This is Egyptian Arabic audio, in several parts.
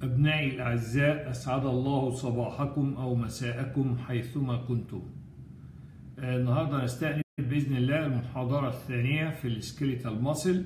أبنائي الأعزاء أسعد الله صباحكم أو مساءكم حيثما كنتم آه، النهاردة نستأنف بإذن الله المحاضرة الثانية في السكيليتال ماسل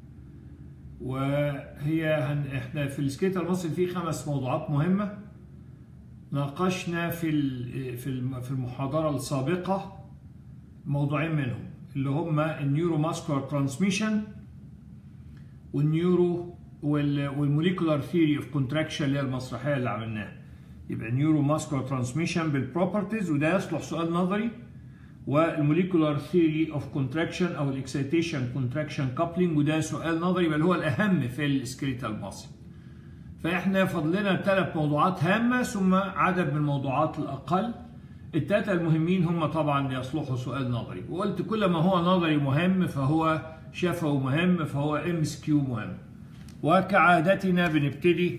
وهي هن... احنا في السكيليتال ماسل في خمس موضوعات مهمة ناقشنا في ال... في الم- في المحاضرة السابقة موضوعين منهم اللي هما النيورو ماسكولار ترانسميشن والنيورو والموليكولار ثيوري اوف كونتراكشن اللي هي المسرحيه اللي عملناها يبقى نيورو ماسكولار ترانسميشن بالبروبرتيز وده يصلح سؤال نظري والموليكولار ثيوري اوف كونتراكشن او الاكسيتيشن كونتراكشن كابلنج وده سؤال نظري بل هو الاهم في السكريتال ماسل فاحنا فضلنا ثلاث موضوعات هامه ثم عدد من الموضوعات الاقل الثلاثه المهمين هم طبعا يصلحوا سؤال نظري وقلت كل ما هو نظري مهم فهو شفوي مهم فهو ام اس كيو مهم وكعادتنا بنبتدي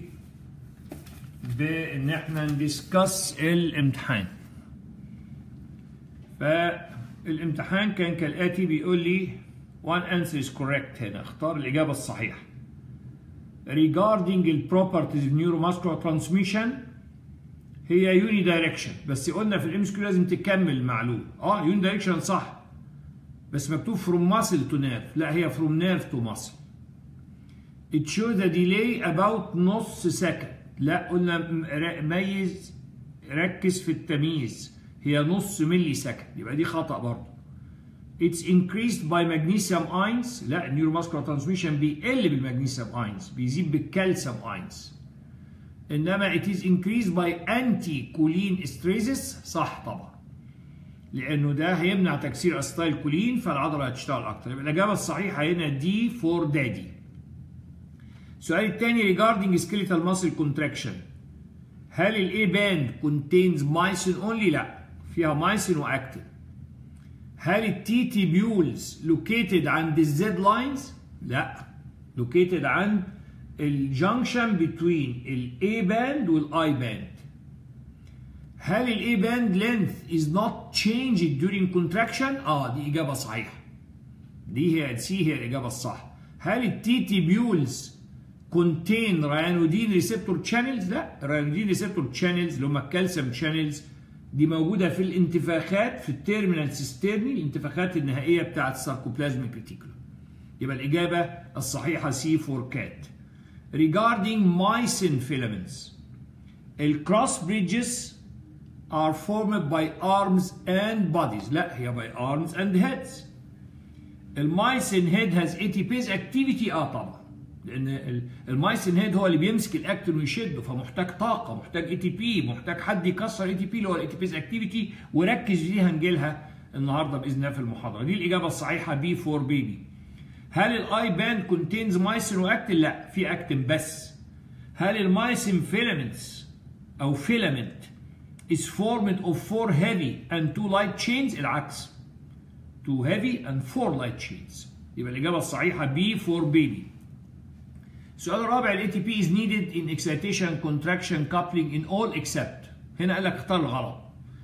بان احنا ندسكس الامتحان فالامتحان كان كالاتي بيقول لي one answer is correct هنا اختار الاجابه الصحيحه regarding the properties of neuromuscular transmission هي يوني دايركشن بس قلنا في الام اس كيو لازم تكمل المعلومه اه يوني دايركشن صح بس مكتوب from muscle to nerve لا هي from nerve to muscle it shows a delay about نص سكند لا قلنا م- ر- ميز ركز في التمييز هي نص ملي سكند يبقى دي خطأ برضه It's increased by magnesium ions لا النيوروماسكولار ترانسميشن بيقل بالمغنيسيوم اينز بيزيد بالكالسيوم اينز انما it is increased by anti choline esterases صح طبعا لانه ده هيمنع تكسير اسيتايل كولين فالعضله هتشتغل اكتر يبقى الاجابه الصحيحه هنا دي فور دادي السؤال الثاني regarding skeletal muscle contraction هل الاي باند contains myosin only لا فيها مايسين واكتين هل التي تيبيولز located عند الزد لاينز لا located عند الجنكشن between الاي باند والاي باند هل الاي باند length is not changed during contraction اه دي اجابه صحيحه دي هي سي هي الاجابه الصح هل التي تيبيولز contain ريانودين ريسبتور channels لا ريانودين ريسبتور channels اللي هم الكالسيوم channels دي موجوده في الانتفاخات في التيرمينال سيسترني الانتفاخات النهائيه بتاعه الساركوبلازميك ريتيكولوم يبقى الاجابه الصحيحه سي فور كات regarding myosin filaments الكروس بريدجز are formed by arms and bodies لا هي by arms and heads المايسين هيد هاز ATPase activity اه طبعا لان ال- المايسين هيد هو اللي بيمسك الاكتين ويشده فمحتاج طاقه محتاج اي تي بي محتاج حد يكسر اي تي بي اللي هو الاي تي بيز اكتيفيتي وركز دي هنجيلها النهارده باذن الله في المحاضره دي الاجابه الصحيحه بي فور بيبي هل الاي باند كونتينز مايسين واكتين لا في اكتين بس هل المايسين فيلامنتس او فيلامنت is formed of four heavy and two light chains العكس two heavy and four light chains يبقى الإجابة الصحيحة B for baby السؤال الرابع ال ATP is needed in excitation contraction coupling in all except هنا قال لك اختار الغلط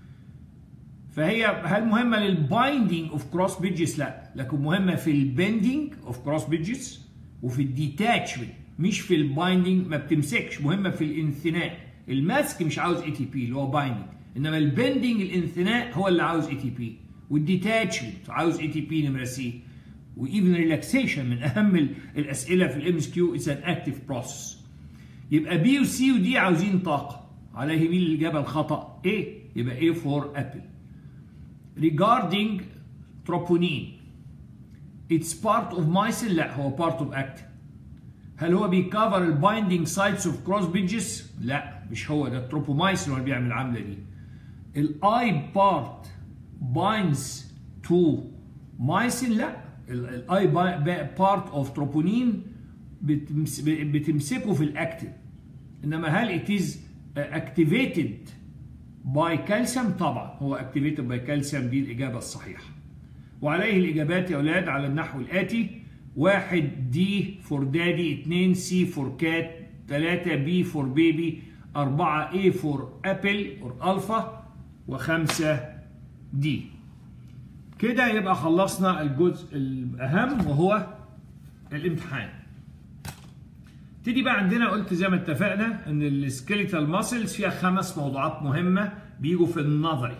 فهي هل مهمة للبايندينج اوف كروس بيدجز لا لكن مهمة في البندينج اوف كروس بيدجز وفي الديتاتشمنت مش في البايندينج ما بتمسكش مهمة في الانثناء الماسك مش عاوز اي تي بي اللي هو بايندينج انما البندينج الانثناء هو اللي عاوز اي تي بي والديتاتشمنت عاوز اي تي بي نمرة سي وايفن ريلاكسيشن من اهم ال- الاسئله في الام اس كيو اتس ان اكتيف بروسس يبقى بي وسي ودي عاوزين طاقه على يمين الاجابه الخطا ايه يبقى ايه فور ابل regarding troponin it's part of myosin لا هو part of actin هل هو بيكفر البايندينج سايتس اوف كروس بيدجز لا مش هو ده التروبومايسين هو اللي بيعمل العمله دي الاي بارت بايندز تو مايسين لا الاي بارت اوف تروبونين بتمسكه في الاكتين انما هل ات از اكتيفيتد باي كالسيوم طبعا هو اكتيفيتد باي كالسيوم دي الاجابه الصحيحه وعليه الاجابات يا اولاد على النحو الاتي واحد دي فور دادي اتنين سي فور كات تلاتة بي فور بيبي أربعة اي فور ابل اور الفا وخمسة دي كده يبقى خلصنا الجزء الأهم وهو الامتحان تيجي بقى عندنا قلت زي ما اتفقنا ان السكيليتال ماسلز فيها خمس موضوعات مهمه بيجوا في النظري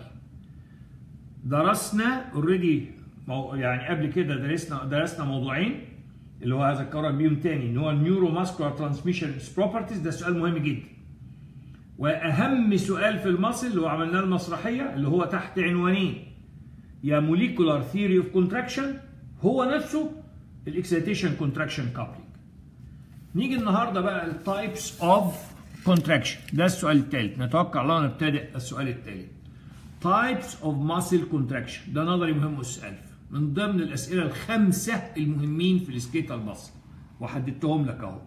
درسنا اوريدي يعني قبل كده درسنا درسنا موضوعين اللي هو هذكرك بيهم تاني ان هو النيورو ماسكولار ترانسميشن بروبرتيز ده سؤال مهم جدا واهم سؤال في المصل اللي هو عملناه المسرحيه اللي هو تحت عنوانين يا موليكولار ثيوري اوف كونتراكشن هو نفسه الاكسيتيشن كونتراكشن كابلينج نيجي النهارده بقى التايبس اوف كونتراكشن ده السؤال الثالث نتوقع الله نبتدئ السؤال الثالث تايبس اوف ماسل كونتراكشن ده نظري مهم السؤال من ضمن الاسئله الخمسه المهمين في السكيتال ماسل وحددتهم لك اهو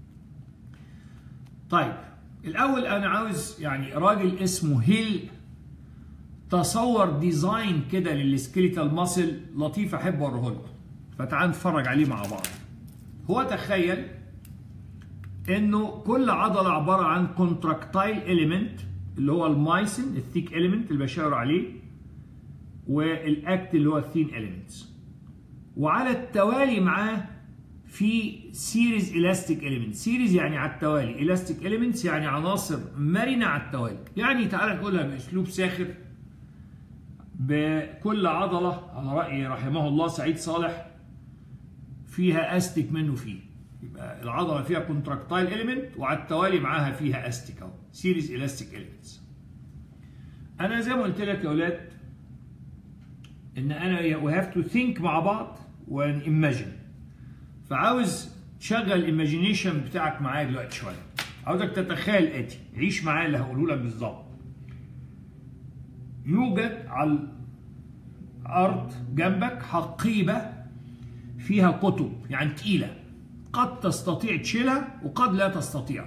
طيب الاول انا عاوز يعني راجل اسمه هيل تصور ديزاين كده للسكيليتال ماسل لطيف احب اوريه لكم فتعال نتفرج عليه مع بعض هو تخيل انه كل عضله عباره عن كونتراكتايل اليمنت اللي هو المايسن الثيك اليمنت اللي بشاور عليه والاكت اللي هو الثين اليمنتس وعلى التوالي معاه في سيريز الاستيك اليمنت سيريز يعني على التوالي الاستيك اليمنتس يعني عناصر مرنه على التوالي يعني تعالى نقولها باسلوب ساخر بكل عضله على راي رحمه الله سعيد صالح فيها استيك منه فيه يبقى العضله فيها كونتراكتايل اليمنت وعلى التوالي معاها فيها استيك اهو سيريز الاستيك اليمنتس انا زي ما قلت لك يا اولاد ان انا وي هاف تو ثينك مع بعض ونيماجن فعاوز تشغل الايماجينيشن بتاعك معايا دلوقتي شويه عاوزك تتخيل اتي عيش معايا اللي هقوله لك بالظبط يوجد على الارض جنبك حقيبه فيها كتب يعني تقيله قد تستطيع تشيلها وقد لا تستطيع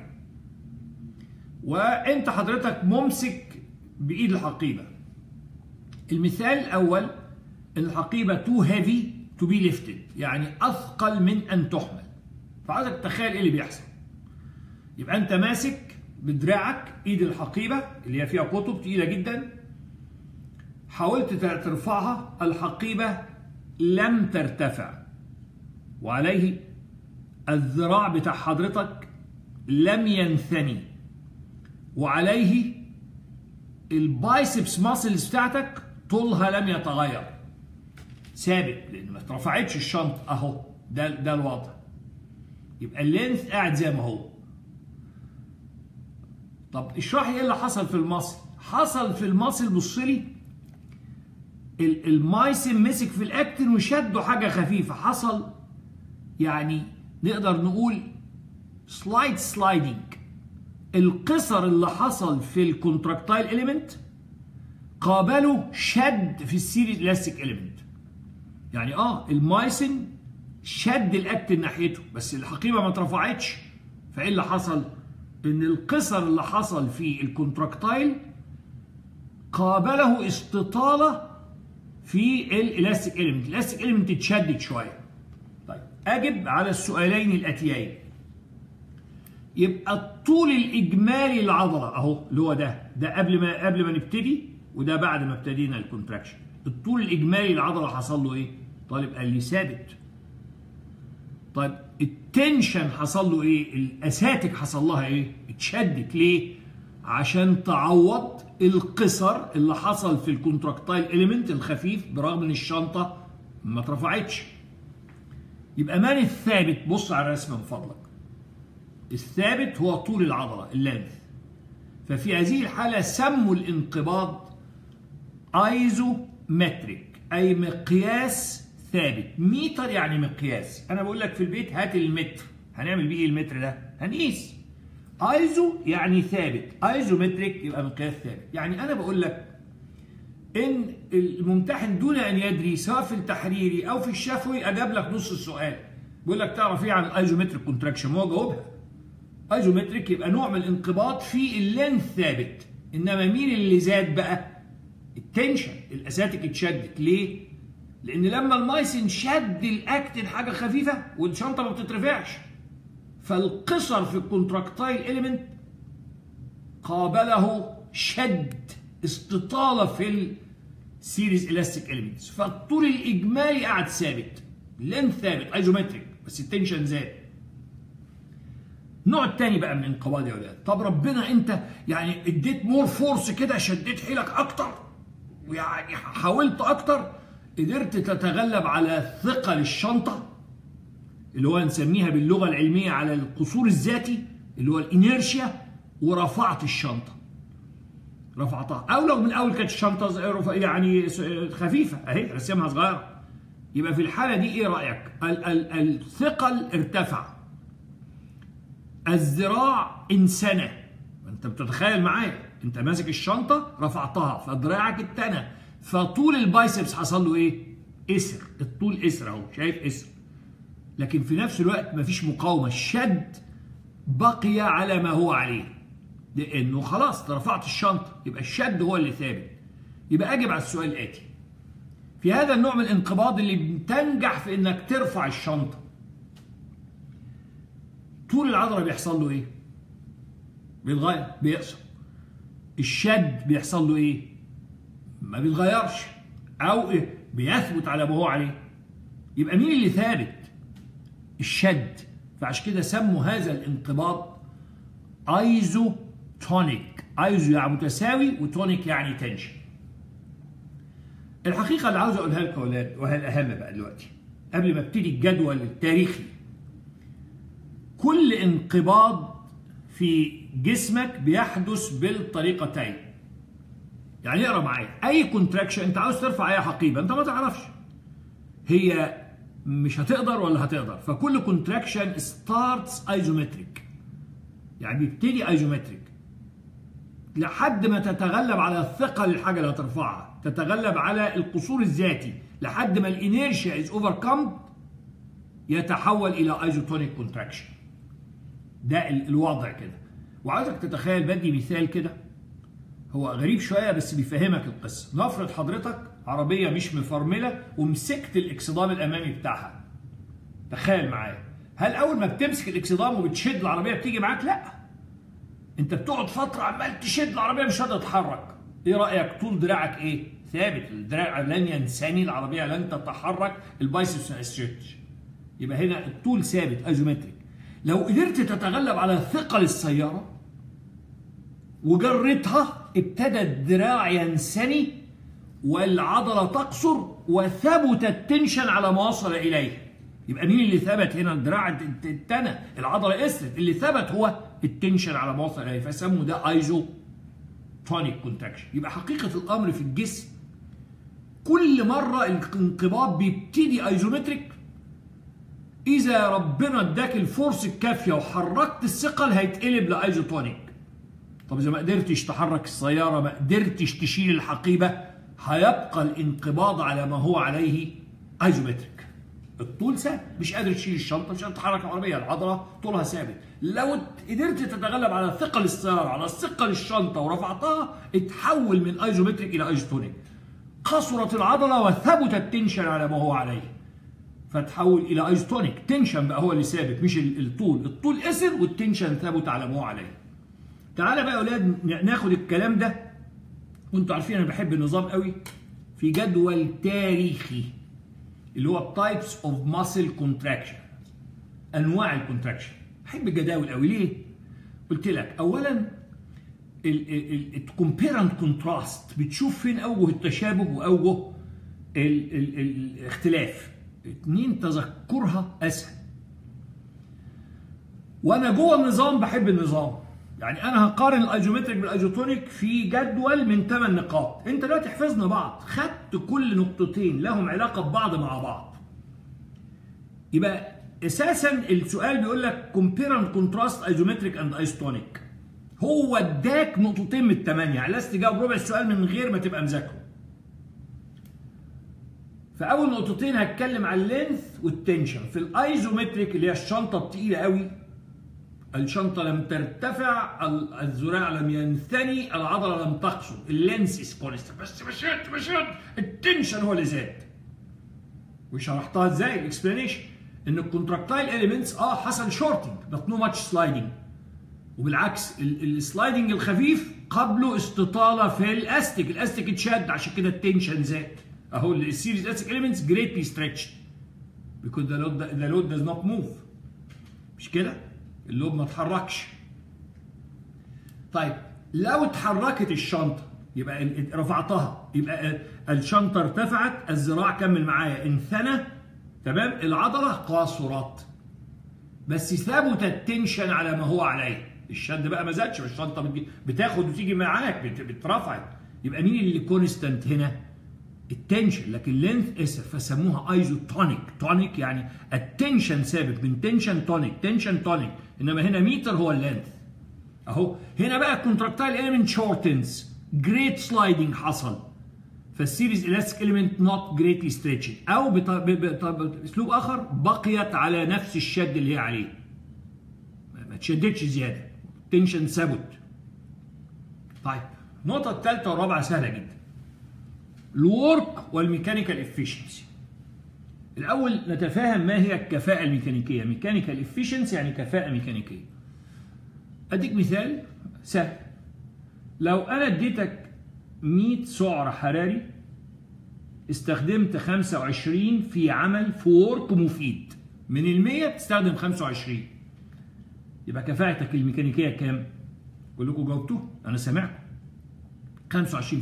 وانت حضرتك ممسك بايد الحقيبه المثال الاول الحقيبه تو هيفي تو بي ليفتد يعني اثقل من ان تحمل فعايزك تتخيل ايه اللي بيحصل يبقى انت ماسك بدراعك ايد الحقيبه اللي هي فيها كتب تقيله جدا حاولت ترفعها الحقيبه لم ترتفع وعليه الذراع بتاع حضرتك لم ينثني وعليه البايسبس ماسلز بتاعتك طولها لم يتغير ثابت لان ما اترفعتش الشنطه اهو ده ده الوضع يبقى اللينث قاعد زي ما هو طب اشرح لي ايه اللي حصل في المصل حصل في المصل بص لي المايسن مسك في الاكتن وشده حاجه خفيفه حصل يعني نقدر نقول سلايد سلايدنج القصر اللي حصل في الكونتراكتايل اليمنت قابله شد في السيريز الاستيك اليمنت يعني اه المايسن شد الاكتن ناحيته بس الحقيبه ما اترفعتش فايه اللي حصل ان القصر اللي حصل في الكونتراكتايل قابله استطاله في الالاستيك اليمنت الالاستيك اليمنت اتشدد شويه طيب اجب على السؤالين الاتيين يبقى الطول الاجمالي للعضله اهو اللي هو ده ده قبل ما قبل ما نبتدي وده بعد ما ابتدينا الكونتراكشن الطول الاجمالي للعضله حصل له ايه طالب قال لي ثابت طيب التنشن حصل له ايه الاساتك حصل لها ايه اتشدت ليه عشان تعوض القصر اللي حصل في الكونتراكتايل اليمنت الخفيف برغم ان الشنطه ما اترفعتش يبقى من الثابت بص على الرسمه من فضلك الثابت هو طول العضله اللانث ففي هذه الحاله سموا الانقباض ايزومتريك اي مقياس ثابت ميتر يعني مقياس انا بقول لك في البيت هات المتر هنعمل بيه ايه المتر ده هنقيس ايزو يعني ثابت ايزومتريك يبقى مقياس ثابت يعني انا بقول لك ان الممتحن دون ان يدري سواء في التحريري او في الشفوي اجاب لك نص السؤال بيقول لك تعرف ايه عن الايزومتريك كونتراكشن هو جاوبها ايزومتريك يبقى نوع من الانقباض في اللين ثابت انما مين اللي زاد بقى التنشن الاساتيك اتشدت ليه لان لما المايسن شد الاكتن حاجه خفيفه والشنطه ما بتترفعش فالقصر في الكونتراكتايل اليمنت قابله شد استطاله في السيريز الاستيك اليمنتس فالطول الاجمالي قعد ثابت لين ثابت ايزومتريك بس التنشن زاد النوع الثاني بقى من الانقباض يا ولاد طب ربنا انت يعني اديت مور فورس كده شديت حيلك اكتر ويعني حاولت اكتر قدرت تتغلب على ثقل الشنطه اللي هو نسميها باللغه العلميه على القصور الذاتي اللي هو الانيرشيا ورفعت الشنطه رفعتها او لو من الاول كانت الشنطه يعني خفيفه اهي رسمها صغيره يبقى في الحاله دي ايه رايك ال ال الثقل ارتفع الذراع انسنى انت بتتخيل معايا انت ماسك الشنطه رفعتها فدراعك اتنى فطول البايسبس حصل له ايه اسر الطول اسر اهو شايف اسر لكن في نفس الوقت مفيش مقاومه الشد بقي على ما هو عليه لانه خلاص رفعت الشنطه يبقى الشد هو اللي ثابت يبقى اجب على السؤال الاتي في هذا النوع من الانقباض اللي بتنجح في انك ترفع الشنطه طول العضله بيحصل له ايه بيتغير بيقصر الشد بيحصل له ايه ما بيتغيرش او إيه؟ بيثبت على ما هو عليه يبقى مين اللي ثابت الشد فعشان كده سموا هذا الانقباض ايزو تونيك ايزو يعني متساوي وتونيك يعني تنشن الحقيقه اللي عاوز اقولها لكم يا اولاد وهي الاهم بقى دلوقتي قبل ما ابتدي الجدول التاريخي كل انقباض في جسمك بيحدث بالطريقتين يعني اقرا معايا اي كونتراكشن انت عاوز ترفع اي حقيبه انت ما تعرفش هي مش هتقدر ولا هتقدر فكل كونتراكشن ستارتس ايزومتريك يعني بيبتدي ايزومتريك لحد ما تتغلب على الثقل الحاجه اللي هترفعها تتغلب على القصور الذاتي لحد ما الانيرشيا از اوفركم يتحول الى ايزوتونيك كونتراكشن ده الوضع كده وعايزك تتخيل بدي مثال كده هو غريب شويه بس بيفهمك القصه نفرض حضرتك عربيه مش مفرمله ومسكت الاكسدام الامامي بتاعها تخيل معايا هل اول ما بتمسك الاكسدام وبتشد العربيه بتيجي معاك لا انت بتقعد فتره عمال تشد العربيه مش قادره تتحرك ايه رايك طول دراعك ايه ثابت الدراع لن ينثني العربيه لن تتحرك البايسبس ما يبقى هنا الطول ثابت ايزومتريك لو قدرت تتغلب على ثقل السياره وجرتها ابتدى الدراع ينثني والعضله تقصر وثبت التنشن على ما وصل اليه يبقى مين اللي ثبت هنا الدراع التنى العضله اسرت اللي ثبت هو التنشن على ما وصل اليه فسموا ده ايزو تونيك كونتراكشن يبقى حقيقه الامر في الجسم كل مره الانقباض بيبتدي ايزومتريك اذا ربنا اداك الفورس الكافيه وحركت الثقل هيتقلب لايزوتونيك طب اذا ما قدرتش تحرك السياره ما قدرتش تشيل الحقيبه هيبقى الانقباض على ما هو عليه ايزومتريك الطول ثابت مش قادر تشيل الشنطه مش قادر تحرك العربيه العضله طولها ثابت لو قدرت تتغلب على ثقل السياره على ثقل الشنطه ورفعتها اتحول من ايزومتريك الى ايزوتونيك قصرت العضله وثبت التنشن على ما هو عليه فتحول الى ايزوتونيك تنشن بقى هو اللي ثابت مش الطول الطول اسر والتنشن ثابت على ما هو عليه تعالى بقى يا اولاد ناخد الكلام ده وانتوا عارفين انا بحب النظام قوي في جدول تاريخي اللي هو تايبس اوف ماسل كونتراكشن انواع الكونتراكشن بحب الجداول قوي ليه قلت لك اولا الكومبير اند كونتراست بتشوف فين اوجه التشابه واوجه الاختلاف اتنين تذكرها اسهل وانا جوه النظام بحب النظام يعني انا هقارن الايزومتريك بالايزوتونيك في جدول من 8 نقاط انت دلوقتي حفظنا بعض خدت كل نقطتين لهم علاقه ببعض مع بعض يبقى اساسا السؤال بيقول لك كومبير اند كونتراست ايزومتريك اند ايزوتونيك هو اداك نقطتين من الثمانيه يعني لازم تجاوب ربع السؤال من غير ما تبقى مذاكره فاول نقطتين هتكلم عن اللينث والتنشن في الايزومتريك اللي هي الشنطه الثقيله قوي الشنطة لم ترتفع الذراع لم ينثني العضلة لم تقصر اللينس از كونست بس مشيت مشيت التنشن هو اللي زاد وشرحتها ازاي الاكسبلانيشن ان الكونتراكتايل اليمنتس اه حصل شورتنج بس نو ماتش سلايدنج وبالعكس السلايدنج الخفيف قبله استطاله في الاستيك الاستيك اتشد عشان كده التنشن زاد اهو السيريز استيك اليمنتس جريتلي ستريتشد because the load the load does not move مش كده اللوب ما اتحركش طيب لو اتحركت الشنطه يبقى ال- رفعتها يبقى الشنطه ارتفعت الذراع كمل معايا انثنى تمام العضله قاصرت بس ثبت التنشن على ما هو عليه الشد بقى ما زادش الشنطه بتجي- بتاخد وتيجي معاك بت- بترفعت يبقى مين اللي كونستانت هنا التنشن لكن لينث اسر فسموها ايزوتونيك تونيك يعني التنشن ثابت من تنشن تونيك تنشن تونيك انما هنا متر هو اللينث اهو هنا بقى الكونتراكتايل اليمنت شورتنز جريت سلايدنج حصل فالسيريز الاستيك اليمنت نوت جريتلي ستريتشد او بط- ب- ب- ب- باسلوب اخر بقيت على نفس الشد اللي هي عليه ما- ما تشددش زياده تنشن ثابت طيب النقطه الثالثه والرابعه سهله جدا الورك والميكانيكال افيشنسي الاول نتفاهم ما هي الكفاءه الميكانيكيه ميكانيكال افيشنسي يعني كفاءه ميكانيكيه اديك مثال سهل لو انا اديتك 100 سعر حراري استخدمت 25 في عمل في ورك مفيد من ال 100 بتستخدم 25 يبقى كفاءتك الميكانيكيه كام؟ كلكم جاوبتوه انا سامعكم 25%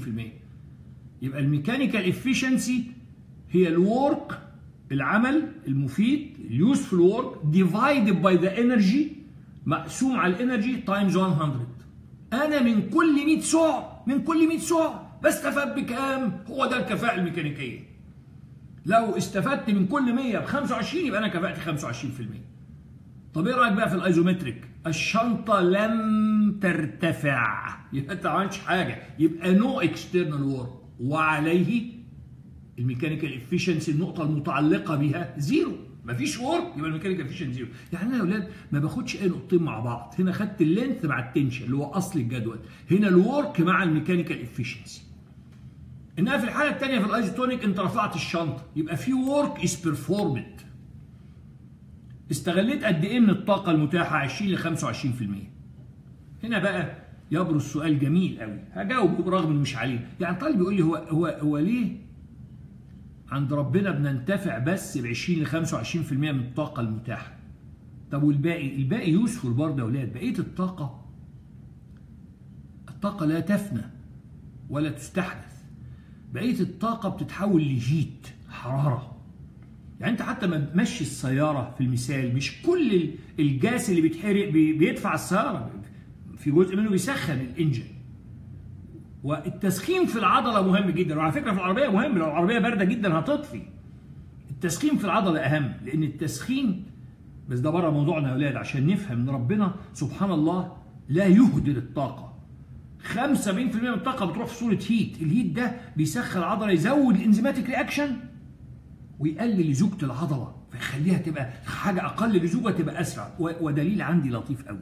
يبقى الميكانيكال افيشنسي هي الورك العمل المفيد اليوسفul ورك ديفايدد باي ذا انرجي مقسوم على الانرجي تايمز 100 انا من كل 100 سعر من كل 100 سعر بستفاد بكام هو ده الكفاءه الميكانيكيه لو استفدت من كل 100 ب 25 يبقى انا كفاءتي 25% طب ايه رايك بقى في الايزومتريك الشنطه لم ترتفع يبقى انت ما عملتش حاجه يبقى نو اكسترنال وورك وعليه الميكانيكال افيشنسي النقطه المتعلقه بها زيرو مفيش وورك يبقى الميكانيكال افيشنسي زيرو يعني انا يا اولاد ما باخدش اي نقطتين مع بعض هنا خدت اللينث مع التنشن اللي هو اصل الجدول هنا الورك مع الميكانيكال افيشنسي انها في الحاله الثانيه في الايزوتونيك انت رفعت الشنطه يبقى في ورك از بيرفورمد استغليت قد ايه من الطاقه المتاحه 20 ل 25% هنا بقى يبرز سؤال جميل قوي هجاوبه برغم انه مش عليه يعني طالب بيقول لي هو هو هو ليه عند ربنا بننتفع بس ب 20 ل 25% من الطاقه المتاحه طب والباقي الباقي يوسفول برضه يا اولاد بقيه الطاقه الطاقه لا تفنى ولا تستحدث بقيه الطاقه بتتحول لهيت حراره يعني انت حتى ما تمشي السياره في المثال مش كل ال- الجاس اللي بيتحرق بي- بيدفع السياره في جزء منه بيسخن الانجن والتسخين في العضله مهم جدا وعلى فكره في العربيه مهم لو العربيه بارده جدا هتطفي التسخين في العضله اهم لان التسخين بس ده بره موضوعنا يا اولاد عشان نفهم ان ربنا سبحان الله لا يهدر الطاقه 75% من الطاقه بتروح في صوره هيت الهيت ده بيسخن العضله يزود الانزيماتيك رياكشن ويقلل لزوجة العضلة فيخليها تبقى حاجة أقل لزوجة تبقى أسرع و- ودليل عندي لطيف قوي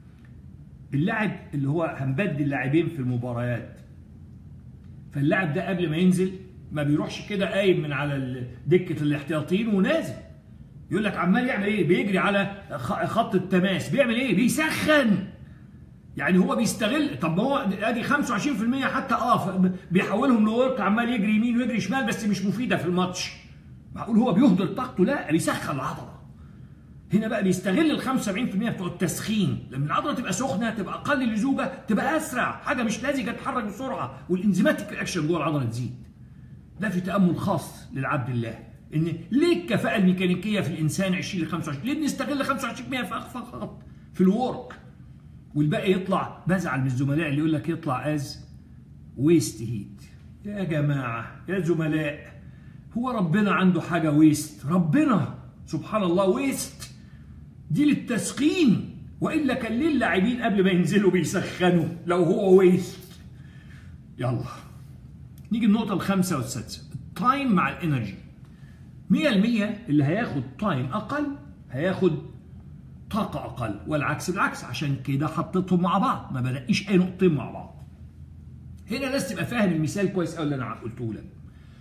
اللاعب اللي هو هنبدل لاعبين في المباريات فاللاعب ده قبل ما ينزل ما بيروحش كده قايم من على ال- دكة الاحتياطيين ونازل يقول لك عمال يعمل ايه بيجري على خ- خط التماس بيعمل ايه بيسخن يعني هو بيستغل طب ما هو ادي 25% حتى اه ف- بيحولهم لورك عمال يجري يمين ويجري شمال بس مش مفيده في الماتش معقول هو بيهدر طاقته لا بيسخن العضله هنا بقى بيستغل ال 75% بتوع التسخين لما العضله تبقى سخنه تبقى اقل لزوجه تبقى اسرع حاجه مش لازجه تتحرك بسرعه والانزيماتيك رياكشن جوه العضله تزيد ده في تامل خاص للعبد الله ان ليه الكفاءه الميكانيكيه في الانسان 20 ل 25 ليه بنستغل 25% فقط في الورك والباقي يطلع بزعل من الزملاء اللي يقول لك يطلع از ويست هيت يا جماعه يا زملاء هو ربنا عنده حاجه ويست ربنا سبحان الله ويست دي للتسخين والا كان ليه اللاعبين قبل ما ينزلوا بيسخنوا لو هو ويست يلا نيجي النقطه الخامسه والسادسه التايم مع الانرجي 100% اللي هياخد تايم اقل هياخد طاقة أقل والعكس بالعكس عشان كده حطيتهم مع بعض ما بلاقيش أي نقطتين مع بعض هنا لازم تبقى فاهم المثال كويس قوي اللي أنا قلته لك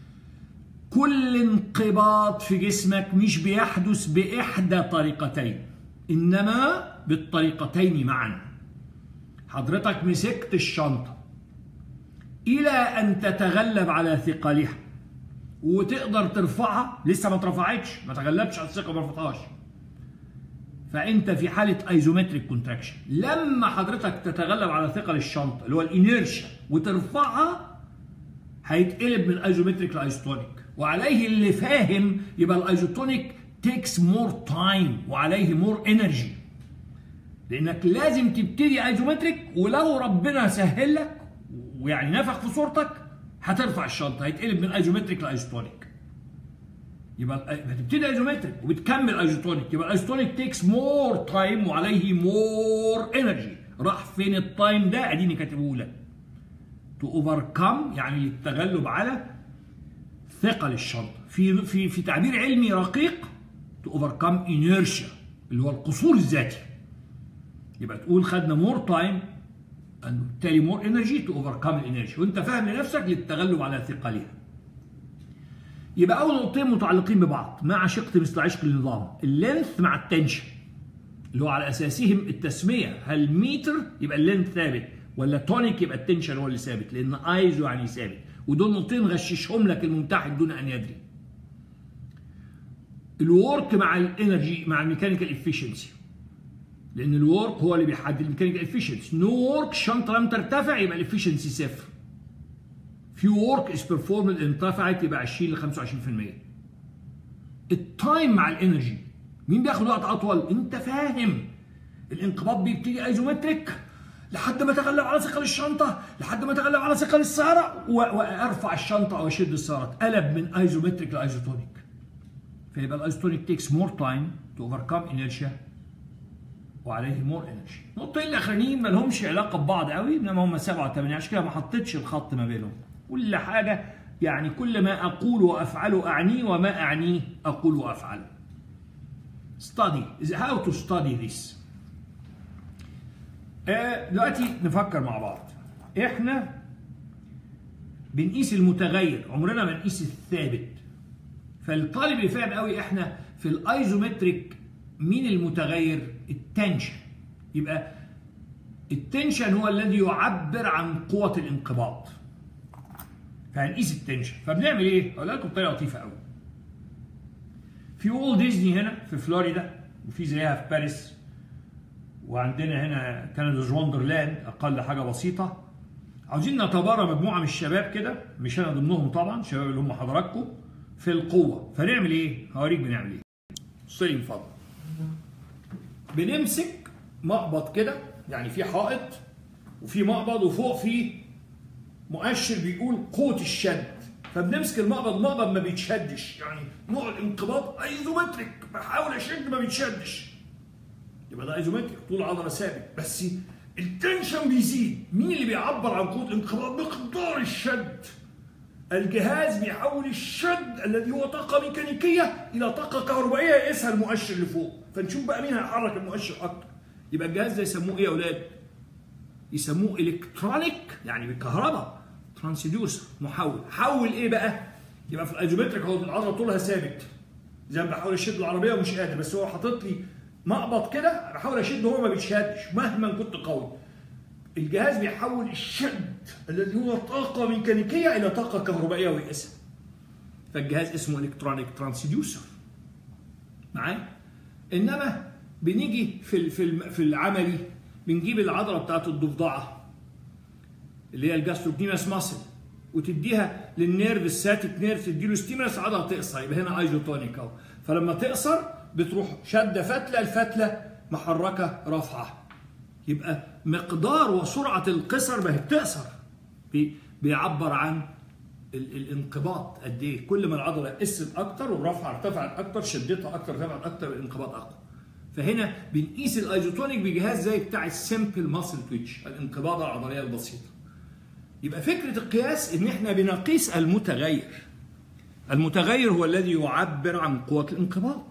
كل انقباض في جسمك مش بيحدث بإحدى طريقتين إنما بالطريقتين معا حضرتك مسكت الشنطة إلى أن تتغلب على ثقلها وتقدر ترفعها لسه ما اترفعتش ما تغلبش على الثقة ما رفعتهاش فانت في حاله ايزومتريك كونتراكشن لما حضرتك تتغلب على ثقل الشنطه اللي هو الانيرشيا وترفعها هيتقلب من ايزومتريك لايزوتونيك وعليه اللي فاهم يبقى الايزوتونيك تيكس مور تايم وعليه مور انرجي لانك لازم تبتدي ايزومتريك ولو ربنا سهل لك ويعني نفخ في صورتك هترفع الشنطه هيتقلب من ايزومتريك لايزوتونيك يبقى بتبتدي ايزومتريك وبتكمل ايزوتونيك يبقى الايزوتونيك تيكس مور تايم وعليه مور انرجي راح فين التايم ده اديني كاتبه لك تو اوفركم يعني للتغلب على ثقل الشنطه في في في تعبير علمي رقيق تو اوفركم انيرشيا اللي هو القصور الذاتي يبقى تقول خدنا مور تايم بالتالي مور انرجي تو اوفركم الانرجي وانت فاهم لنفسك للتغلب على ثقلها يبقى اول نقطتين متعلقين ببعض مع شق مثل عشق النظام اللينث مع التنشن اللي هو على اساسهم التسميه هل متر يبقى اللينث ثابت ولا تونيك يبقى التنشن هو اللي ثابت لان ايزو يعني ثابت ودول نقطتين غششهم لك الممتحن دون ان يدري الورك مع الانرجي مع الميكانيكال افشنسي لان الورك هو اللي بيحدد الميكانيكال افشنسي نو ورك شنطه لم ترتفع يبقى الافشنسي صفر في ورك از بيرفورمد ارتفعت يبقى 20 ل 25% التايم مع الانرجي مين بياخد وقت اطول انت فاهم الانقباض بيبتدي ايزومتريك لحد ما اتغلب على ثقل الشنطه لحد ما اتغلب على ثقل السياره وارفع الشنطه او اشد السياره اتقلب من ايزومتريك لايزوتونيك فيبقى الايزوتونيك تيكس مور تايم تو اوفركم انرشيا وعليه مور انرجي النقطتين الاخرانيين ما لهمش علاقه ببعض قوي انما هم سبعه وثمانيه عشان كده ما حطيتش الخط ما بينهم كل حاجه يعني كل ما اقول وافعله اعنيه وما اعنيه اقول وافعله study how to study this آه دلوقتي نفكر مع بعض احنا بنقيس المتغير عمرنا ما نقيس الثابت فالطالب اللي فاهم قوي احنا في الايزومتريك مين المتغير التنشن يبقى التنشن هو الذي يعبر عن قوة الانقباض فهنقيس التنشن فبنعمل ايه؟ اقول لكم بطريقه لطيفه قوي في وول ديزني هنا في فلوريدا وفي زيها في باريس وعندنا هنا كندا وندرلاند اقل حاجه بسيطه عاوزين نتبارى مجموعه من الشباب كده مش انا ضمنهم طبعا شباب اللي هم حضراتكم في القوه فنعمل ايه؟ هوريك بنعمل ايه. بص لي من فضلك. بنمسك مقبض كده يعني في حائط وفي مقبض وفوق في مؤشر بيقول قوة الشد فبنمسك المقبض المقبض ما بيتشدش يعني نوع الانقباض ايزومتريك بحاول اشد ما بيتشدش يبقى ده ايزومتريك طول العضله ثابت بس التنشن بيزيد مين اللي بيعبر عن قوة الانقباض مقدار الشد الجهاز بيحول الشد الذي هو طاقة ميكانيكية إلى طاقة كهربائية يقيسها المؤشر اللي فوق فنشوف بقى مين هيحرك المؤشر أكتر يبقى الجهاز ده يسموه إيه يا أولاد؟ يسموه إلكترونيك يعني بالكهرباء ترانسديوسر محول حول إيه بقى؟ يبقى في الايزومتريك هو العضلة طولها ثابت زي ما بحاول أشد العربية ومش قادر بس هو حاطط لي مقبض كده بحاول أشد هو ما بيتشدش مهما كنت قوي الجهاز بيحول الشد الذي هو طاقة ميكانيكية إلى طاقة كهربائية ويقيسها. فالجهاز اسمه الكترونيك ترانسديوسر. معايا؟ إنما بنيجي في في في العملي بنجيب العضلة بتاعت الضفدعة اللي هي الجاستروكنيماس ماسل وتديها للنيرف الساتيك نيرف تديله ستيمولس عضلة تقصر يبقى هنا ايزوتونيك اهو فلما تقصر بتروح شادة فتلة الفتلة محركة رافعة يبقى مقدار وسرعة القصر ما هي بتقصر بيعبر عن الانقباض قد ايه كل ما العضلة قست اكتر ورفعها ارتفعت اكتر شدتها اكتر ارتفعت اكتر الانقباض اقوى فهنا بنقيس الايزوتونيك بجهاز زي بتاع السمبل ماسل تويتش الانقباضة العضلية البسيطة يبقى فكرة القياس ان احنا بنقيس المتغير المتغير هو الذي يعبر عن قوة الانقباض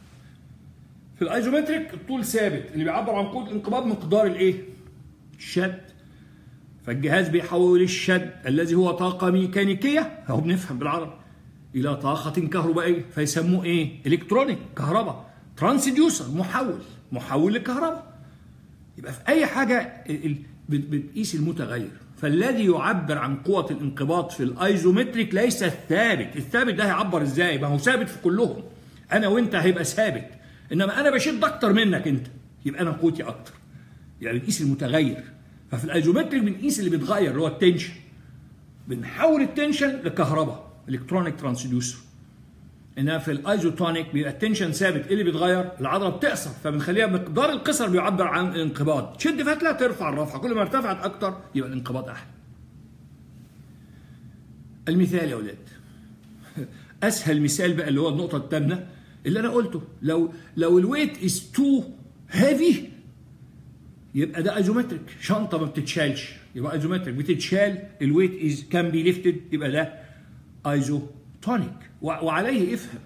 في الايزومتريك الطول ثابت اللي بيعبر عن قوه الانقباض مقدار الايه؟ الشد فالجهاز بيحول الشد الذي هو طاقه ميكانيكيه اهو بنفهم بالعربي الى طاقه كهربائيه فيسموه ايه؟ الكترونيك كهرباء ترانسديوسر محول محول للكهرباء يبقى في اي حاجه بتقيس المتغير فالذي يعبر عن قوة الانقباض في الايزومتريك ليس الثابت، الثابت ده هيعبر ازاي؟ ما هو ثابت في كلهم. انا وانت هيبقى ثابت، انما انا بشد اكتر منك انت يبقى انا قوتي اكتر يعني بنقيس المتغير ففي الايزومتريك بنقيس اللي بيتغير اللي هو التنشن بنحول التنشن لكهرباء الكترونيك ترانسديوسر انما في الايزوتونيك بيبقى التنشن ثابت ايه اللي بيتغير؟ العضله بتقصر فبنخليها مقدار القصر بيعبر عن الانقباض تشد فتله ترفع الرفعه كل ما ارتفعت اكتر يبقى الانقباض احلى المثال يا اولاد اسهل مثال بقى اللي هو النقطه الثامنه اللي انا قلته لو لو الويت از تو هيفي يبقى ده ايزومتريك شنطه ما بتتشالش يبقى ايزومتريك بتتشال الويت از كان بي ليفتد يبقى ده ايزوتونيك وعليه افهم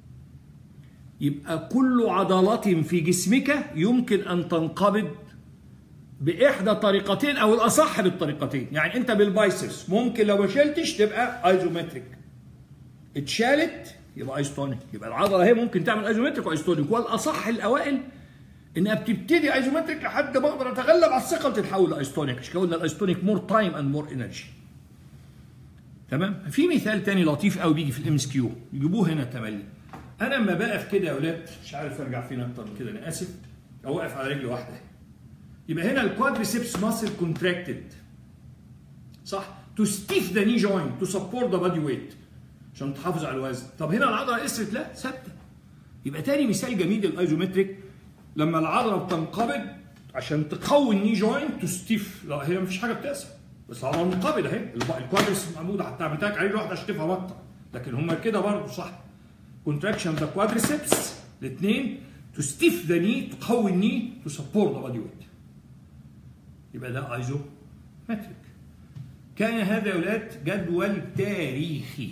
يبقى كل عضلة في جسمك يمكن أن تنقبض بإحدى طريقتين أو الأصح بالطريقتين يعني أنت بالبايسبس ممكن لو ما شلتش تبقى ايزومتريك اتشالت يبقى ايزوتونيك يبقى العضلة هي ممكن تعمل ايزومتريك وايزوتونيك والأصح الأوائل انها بتبتدي ايزومتريك لحد ما اقدر اتغلب على الثقه وتتحول لايزوتونيك عشان كده قلنا الايزوتونيك مور تايم اند مور انرجي تمام في مثال تاني لطيف قوي بيجي في الام اس كيو يجيبوه هنا تملي انا لما بقف كده يا اولاد مش عارف ارجع فين اكتر من كده انا اسف او واقف على رجل واحده يبقى هنا الكوادريسبس ماسل كونتراكتد صح تو ستيف ذا ني جوينت تو سبورت ذا بادي ويت عشان تحافظ على الوزن طب هنا العضله قصرت لا ثابته يبقى تاني مثال جميل للايزومتريك لما العضله بتنقبض عشان تقوي الني جوينت تو ستيف لا هي مفيش حاجه بتقسم بس العضله منقبضه اهي الكوادرس معموده حتى بتاعك عليه لوحده عشان تفهم اكتر لكن هم كده برضه صح كونتراكشن ذا كوادريسبس الاثنين تو ستيف ذا ني تقوي الني تو سبورت ذا بادي ويت يبقى ده ايزو متريك كان هذا يا اولاد جدول تاريخي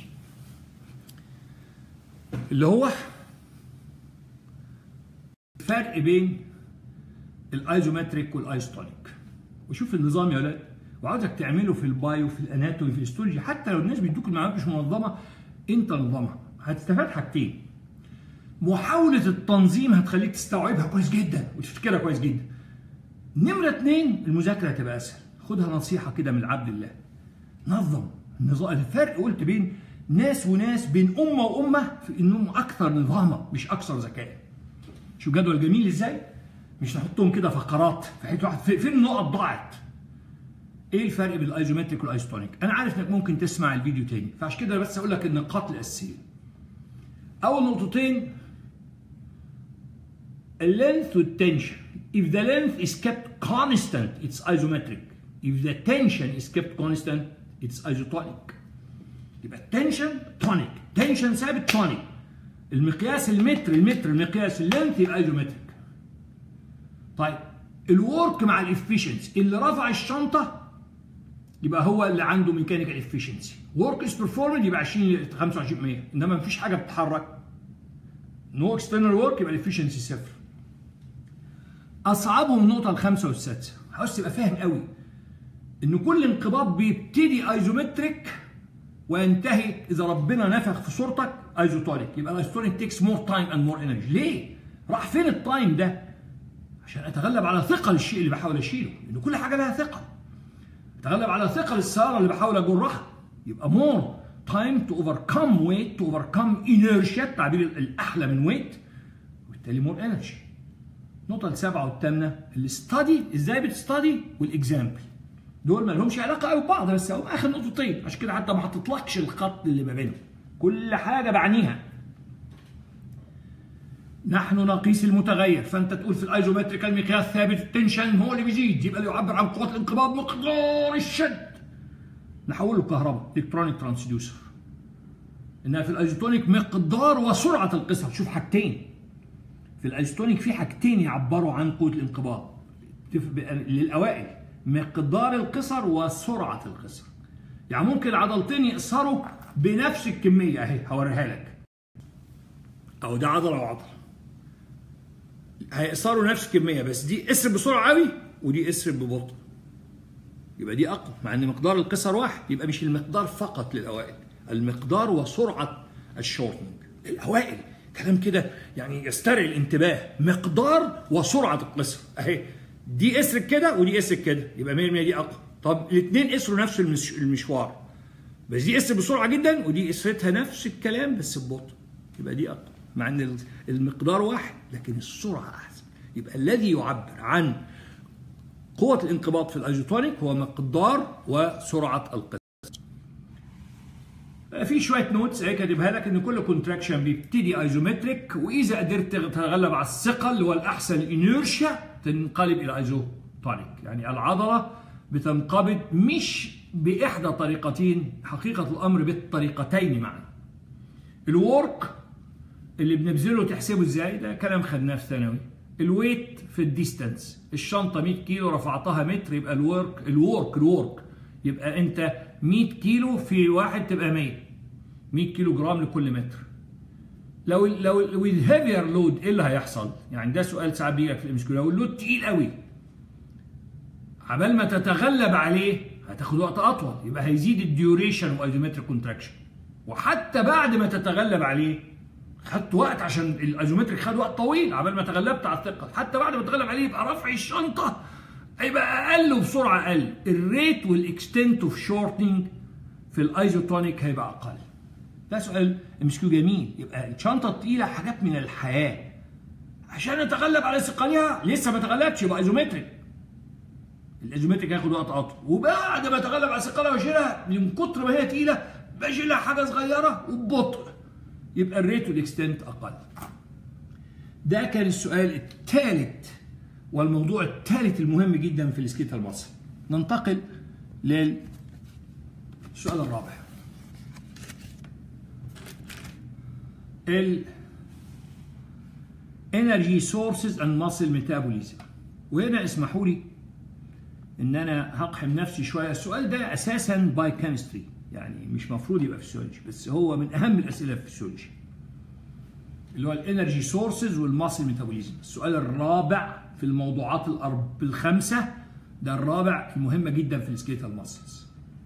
اللي هو الفرق بين الايزومتريك والايزوتونيك وشوف النظام يا اولاد وعاوزك تعمله في البايو في الاناتومي في الهيستولوجي حتى لو الناس بيدوك المعلومات مش منظمه انت نظمها هتستفاد حاجتين محاولة التنظيم هتخليك تستوعبها كويس جدا وتفتكرها كويس جدا. نمرة اتنين المذاكرة هتبقى أسهل، خدها نصيحة كده من عبد الله. نظم النظام الفرق قلت بين ناس وناس بين أمة وأمة في إنهم أكثر نظاما مش أكثر ذكاء. شوف جدول جميل إزاي؟ مش نحطهم كده فقرات في حته واحد فين النقط ضاعت؟ ايه الفرق بين الايزومتريك والايزوتونيك؟ انا عارف انك ممكن تسمع الفيديو تاني فعشان كده بس اقول لك النقاط الاساسيه. اول نقطتين اللينث والتنشن. If the length is kept constant, it's isometric. If the tension is kept constant, it's isotonic. يبقى التنشن تونيك، تنشن ثابت تونيك. المقياس المتر المتر المقياس اللينث يبقى ايزومتريك. طيب الورك مع الافشنسي اللي رفع الشنطه يبقى هو اللي عنده ميكانيكال افشنسي ورك از بيرفورمد يبقى 20 25% انما مفيش حاجه بتتحرك نو اكسترنال ورك يبقى الافشنسي صفر اصعبهم النقطه الخامسه والسادسه عاوز تبقى فاهم قوي ان كل انقباض بيبتدي ايزومتريك وينتهي اذا ربنا نفخ في صورتك ايزوتونيك يبقى الايزوتونيك تيكس مور تايم اند مور انرجي ليه؟ راح فين التايم ده؟ عشان اتغلب على ثقل الشيء اللي بحاول اشيله لان كل حاجه لها ثقل اتغلب على ثقل السياره اللي بحاول اجرها يبقى مور تايم تو اوفركم ويت تو اوفركم انيرشيا التعبير الاحلى من ويت وبالتالي مور انرجي النقطه السابعه والثامنه الاستادي ازاي بتستادي والاكزامبل دول ما لهمش علاقه قوي ببعض بس هم اخر نقطتين عشان كده حتى ما حطيتلكش الخط اللي ما بينهم كل حاجه بعنيها نحن نقيس المتغير فانت تقول في الايزومتريك المقياس ثابت التنشن هو اللي بيزيد يبقى اللي يعبر عن قوه الانقباض مقدار الشد نحوله كهرباء الكترونيك ترانسديوسر انها في الايزوتونيك مقدار وسرعه القصر شوف حاجتين في الايزوتونيك في حاجتين يعبروا عن قوه الانقباض للاوائل مقدار القصر وسرعه القصر يعني ممكن العضلتين يقصروا بنفس الكميه اهي هوريها لك اهو ده عضله وعضله هيقصروا نفس الكميه بس دي قصر بسرعه قوي ودي قصر ببطء يبقى دي اقوى مع ان مقدار القصر واحد يبقى مش المقدار فقط للاوائل المقدار وسرعه الشورتنج الاوائل كلام كده يعني يسترعي الانتباه مقدار وسرعه القصر اهي دي قصر كده ودي قصر كده يبقى 100% دي اقوى طب الاثنين قصروا نفس المش... المشوار بس دي قصر بسرعه جدا ودي قصرتها نفس الكلام بس ببطء يبقى دي اقوى مع ان المقدار واحد لكن السرعه احسن يبقى الذي يعبر عن قوة الانقباض في الايزوتونيك هو مقدار وسرعة القطع. في شوية نوتس اهي كاتبها لك ان كل كونتراكشن بيبتدي ايزومتريك واذا قدرت تتغلب على الثقل اللي هو الاحسن الانيرشيا تنقلب الى ايزوتونيك، يعني العضلة بتنقبض مش باحدى طريقتين حقيقة الامر بالطريقتين معا. الورك اللي بنبذله تحسبه ازاي ده كلام خدناه في ثانوي. الويت في الديستانس الشنطه 100 كيلو رفعتها متر يبقى الورك الورك الورك يبقى انت 100 كيلو في واحد تبقى 100 100 كيلو جرام لكل متر لو لو with heavier لود ايه اللي هيحصل؟ يعني ده سؤال ساعات بيجي في الام لو اللود تقيل قوي عبال ما تتغلب عليه هتاخد وقت اطول يبقى هيزيد الديوريشن وايزومتريك كونتراكشن وحتى بعد ما تتغلب عليه خدت وقت عشان الايزومتريك خد وقت طويل عبال ما تغلبت على الثقل حتى بعد ما تغلب عليه يبقى رفع الشنطه هيبقى اقل وبسرعه اقل الريت والاكستنت اوف شورتنج في الايزوتونيك هيبقى اقل ده سؤال مش جميل يبقى الشنطه الثقيله حاجات من الحياه عشان اتغلب على ثقلها لسه ما تغلبش يبقى ايزومتريك الايزومتريك هياخد وقت اطول وبعد ما اتغلب على ثقلها واشيلها من كتر ما هي تقيله بشيلها حاجه صغيره وببطء يبقى الريت والاكستنت اقل. ده كان السؤال الثالث والموضوع الثالث المهم جدا في السكيتال مصر. ننتقل للسؤال الرابع. ال energy sources and muscle metabolism وهنا اسمحوا لي ان انا هقحم نفسي شويه السؤال ده اساسا باي كيمستري يعني مش مفروض يبقى فيسيولوجي بس هو من اهم الاسئله في الفسيولوجي اللي هو الانرجي سورسز والماسل ميتابوليزم السؤال الرابع في الموضوعات الأرب الخمسه ده الرابع المهمه جدا في السكيتال ماسلز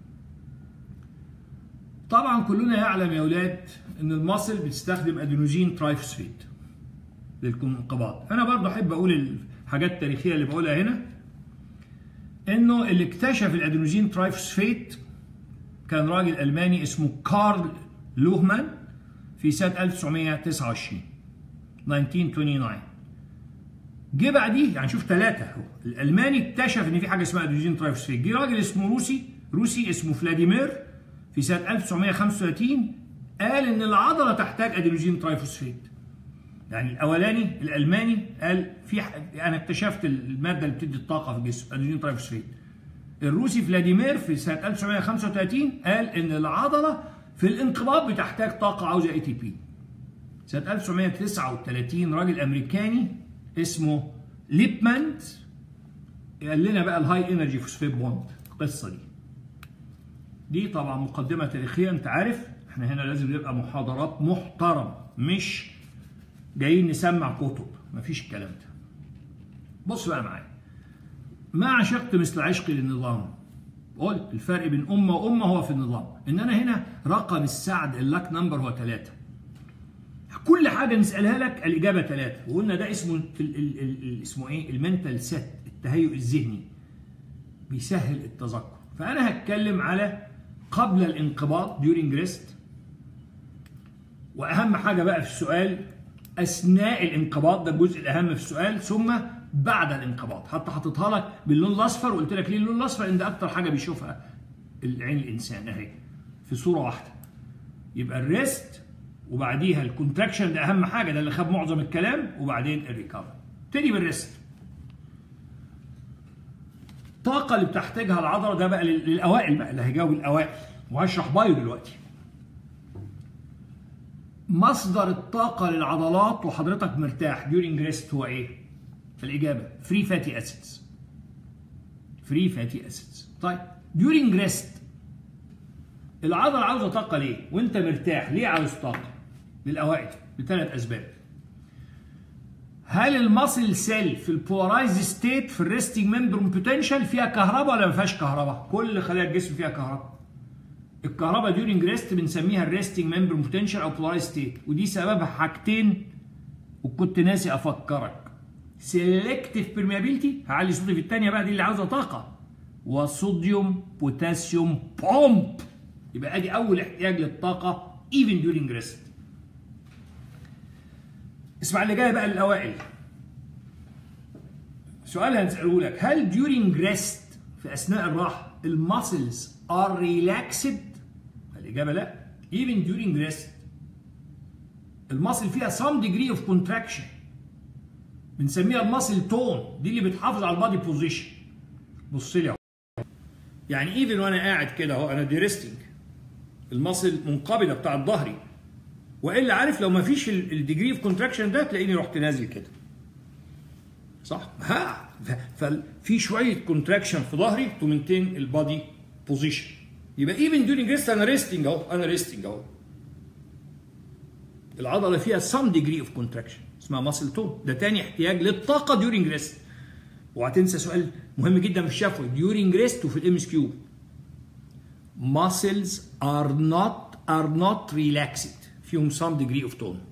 طبعا كلنا يعلم يا اولاد ان الماسل بتستخدم ادينوزين ترايفوسفيت للانقباض انا برضه احب اقول الحاجات التاريخيه اللي بقولها هنا انه اللي اكتشف الادينوزين ترايفوسفيت كان راجل ألماني اسمه كارل لوهمان في سنة 1929 1929 جه بعديه يعني شوف ثلاثة هو الألماني اكتشف إن في حاجة اسمها أدوزين ترايفوسفيت جه راجل اسمه روسي روسي اسمه فلاديمير في سنة 1935 قال إن العضلة تحتاج أدينوزين ترايفوسفيت يعني الأولاني الألماني قال في أنا اكتشفت المادة اللي بتدي الطاقة في الجسم أدينوزين ترايفوسفيت الروسي فلاديمير في سنة 1935 قال إن العضلة في الانقباض بتحتاج طاقة عاوزة اي تي بي. سنة 1939 راجل أمريكاني اسمه ليبمانت قال لنا بقى الهاي انرجي فوسفيت بوند القصة دي. دي طبعا مقدمة تاريخية أنت عارف احنا هنا لازم نبقى محاضرات محترمة مش جايين نسمع كتب مفيش الكلام ده. بص بقى معايا. ما عشقت مثل عشقي للنظام قلت الفرق بين أمة وأمة هو في النظام إن أنا هنا رقم السعد اللاك نمبر هو ثلاثة كل حاجة نسألها لك الإجابة ثلاثة وقلنا ده اسمه ال ال ال اسمه إيه المنتال سيت التهيؤ الذهني بيسهل التذكر فأنا هتكلم على قبل الانقباض during rest وأهم حاجة بقى في السؤال أثناء الانقباض ده الجزء الأهم في السؤال ثم بعد الانقباض حتى حطيتها لك باللون الاصفر وقلت لك ليه اللون الاصفر ان ده اكتر حاجه بيشوفها العين الانسان اهي في صوره واحده يبقى الريست وبعديها الكونتراكشن ده اهم حاجه ده اللي خد معظم الكلام وبعدين الريكفري ابتدي بالريست الطاقه اللي بتحتاجها العضله ده بقى للاوائل بقى اللي هيجاوب الاوائل وهشرح بايو دلوقتي مصدر الطاقه للعضلات وحضرتك مرتاح during rest هو ايه الإجابة فري فاتي أسيدز فري فاتي أسيدز طيب during ريست العضلة عاوزة طاقة ليه؟ وأنت مرتاح ليه عاوز طاقة؟ للأوائل لثلاث أسباب هل الماسل سيل في البولارايز ستيت في الريستنج ممبرون بوتنشال فيها كهرباء ولا ما فيهاش كهرباء؟ كل خلايا الجسم فيها كهرباء. الكهرباء ديورنج ريست بنسميها الريستنج ممبرون بوتنشال او بولارايز ستيت ودي سببها حاجتين وكنت ناسي افكرك. سيلكتيف بيرميابيلتي هعلي صوتي في الثانيه بقى دي اللي عاوزه طاقه وصوديوم بوتاسيوم بومب يبقى ادي اول احتياج للطاقه even during rest اسمع اللي جاي بقى الاوائل سؤال هنساله لك هل during rest في اثناء الراحه الماسلز are relaxed الاجابه لا even during rest الماسل فيها some degree of contraction بنسميها الماسل تون دي اللي بتحافظ على البادي بوزيشن بص لي اهو يعني ايفن وانا قاعد كده اهو انا دي ريستنج الماسل منقبضه بتاع ظهري والا عارف لو ما فيش الديجري اوف كونتراكشن ده تلاقيني رحت نازل كده صح ها ففي شويه كونتراكشن في ظهري تو مينتين البادي بوزيشن يبقى ايفن دورينج ريست انا ريستنج اهو انا ريستنج اهو العضله فيها some degree of contraction اسمها ماسل تون ده تاني احتياج للطاقه ديورنج ريست وهتنسى سؤال مهم جدا في الشفوي ديورنج ريست وفي الام اس كيو muscles are not are not relaxed فيهم some degree of tone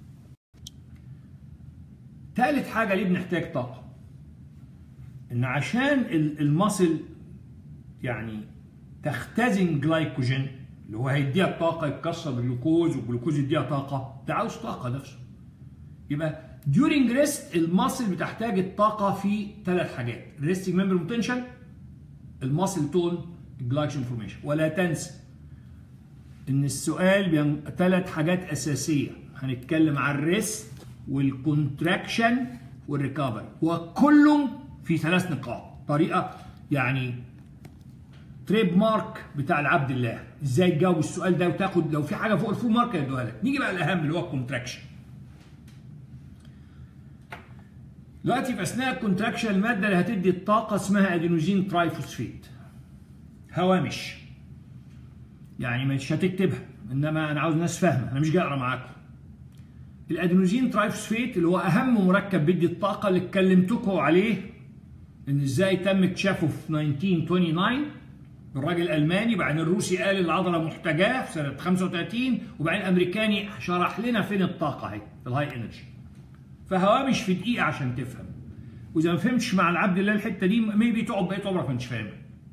ثالث حاجه ليه بنحتاج طاقه ان عشان الماسل يعني تختزن جلايكوجين اللي هو هيديها الطاقه يتكسر بالجلوكوز والجلوكوز يديها طاقه ده عاوز طاقه نفسه يبقى during rest الماسل بتحتاج الطاقه في ثلاث حاجات resting membrane potential الماسل تون الجلايكوجين فورميشن ولا تنسى ان السؤال بين ثلاث حاجات اساسيه هنتكلم عن الريست والكونتراكشن والريكفري وكلهم في ثلاث نقاط طريقه يعني تريد مارك بتاع العبد الله ازاي تجاوب السؤال ده وتاخد لو في حاجه فوق الفول مارك يدوها لك نيجي بقى الاهم اللي هو الكونتراكشن دلوقتي في اثناء الكونتراكشن الماده اللي هتدي الطاقه اسمها ادينوزين ترايفوسفيت هوامش يعني مش هتكتبها انما انا عاوز ناس فاهمه انا مش جاي اقرا معاكم الادينوزين ترايفوسفيت اللي هو اهم مركب بيدي الطاقه اللي اتكلمتكم عليه ان ازاي تم اكتشافه في 1929 الراجل الالماني بعدين الروسي قال العضله محتاجاه في سنه 35 وبعدين الامريكاني شرح لنا فين الطاقه اهي الهاي انرجي فهوامش في دقيقه عشان تفهم واذا ما فهمتش مع العبد الله الحته دي ميبي تقعد بقيت عمرك ما انتش فاهمها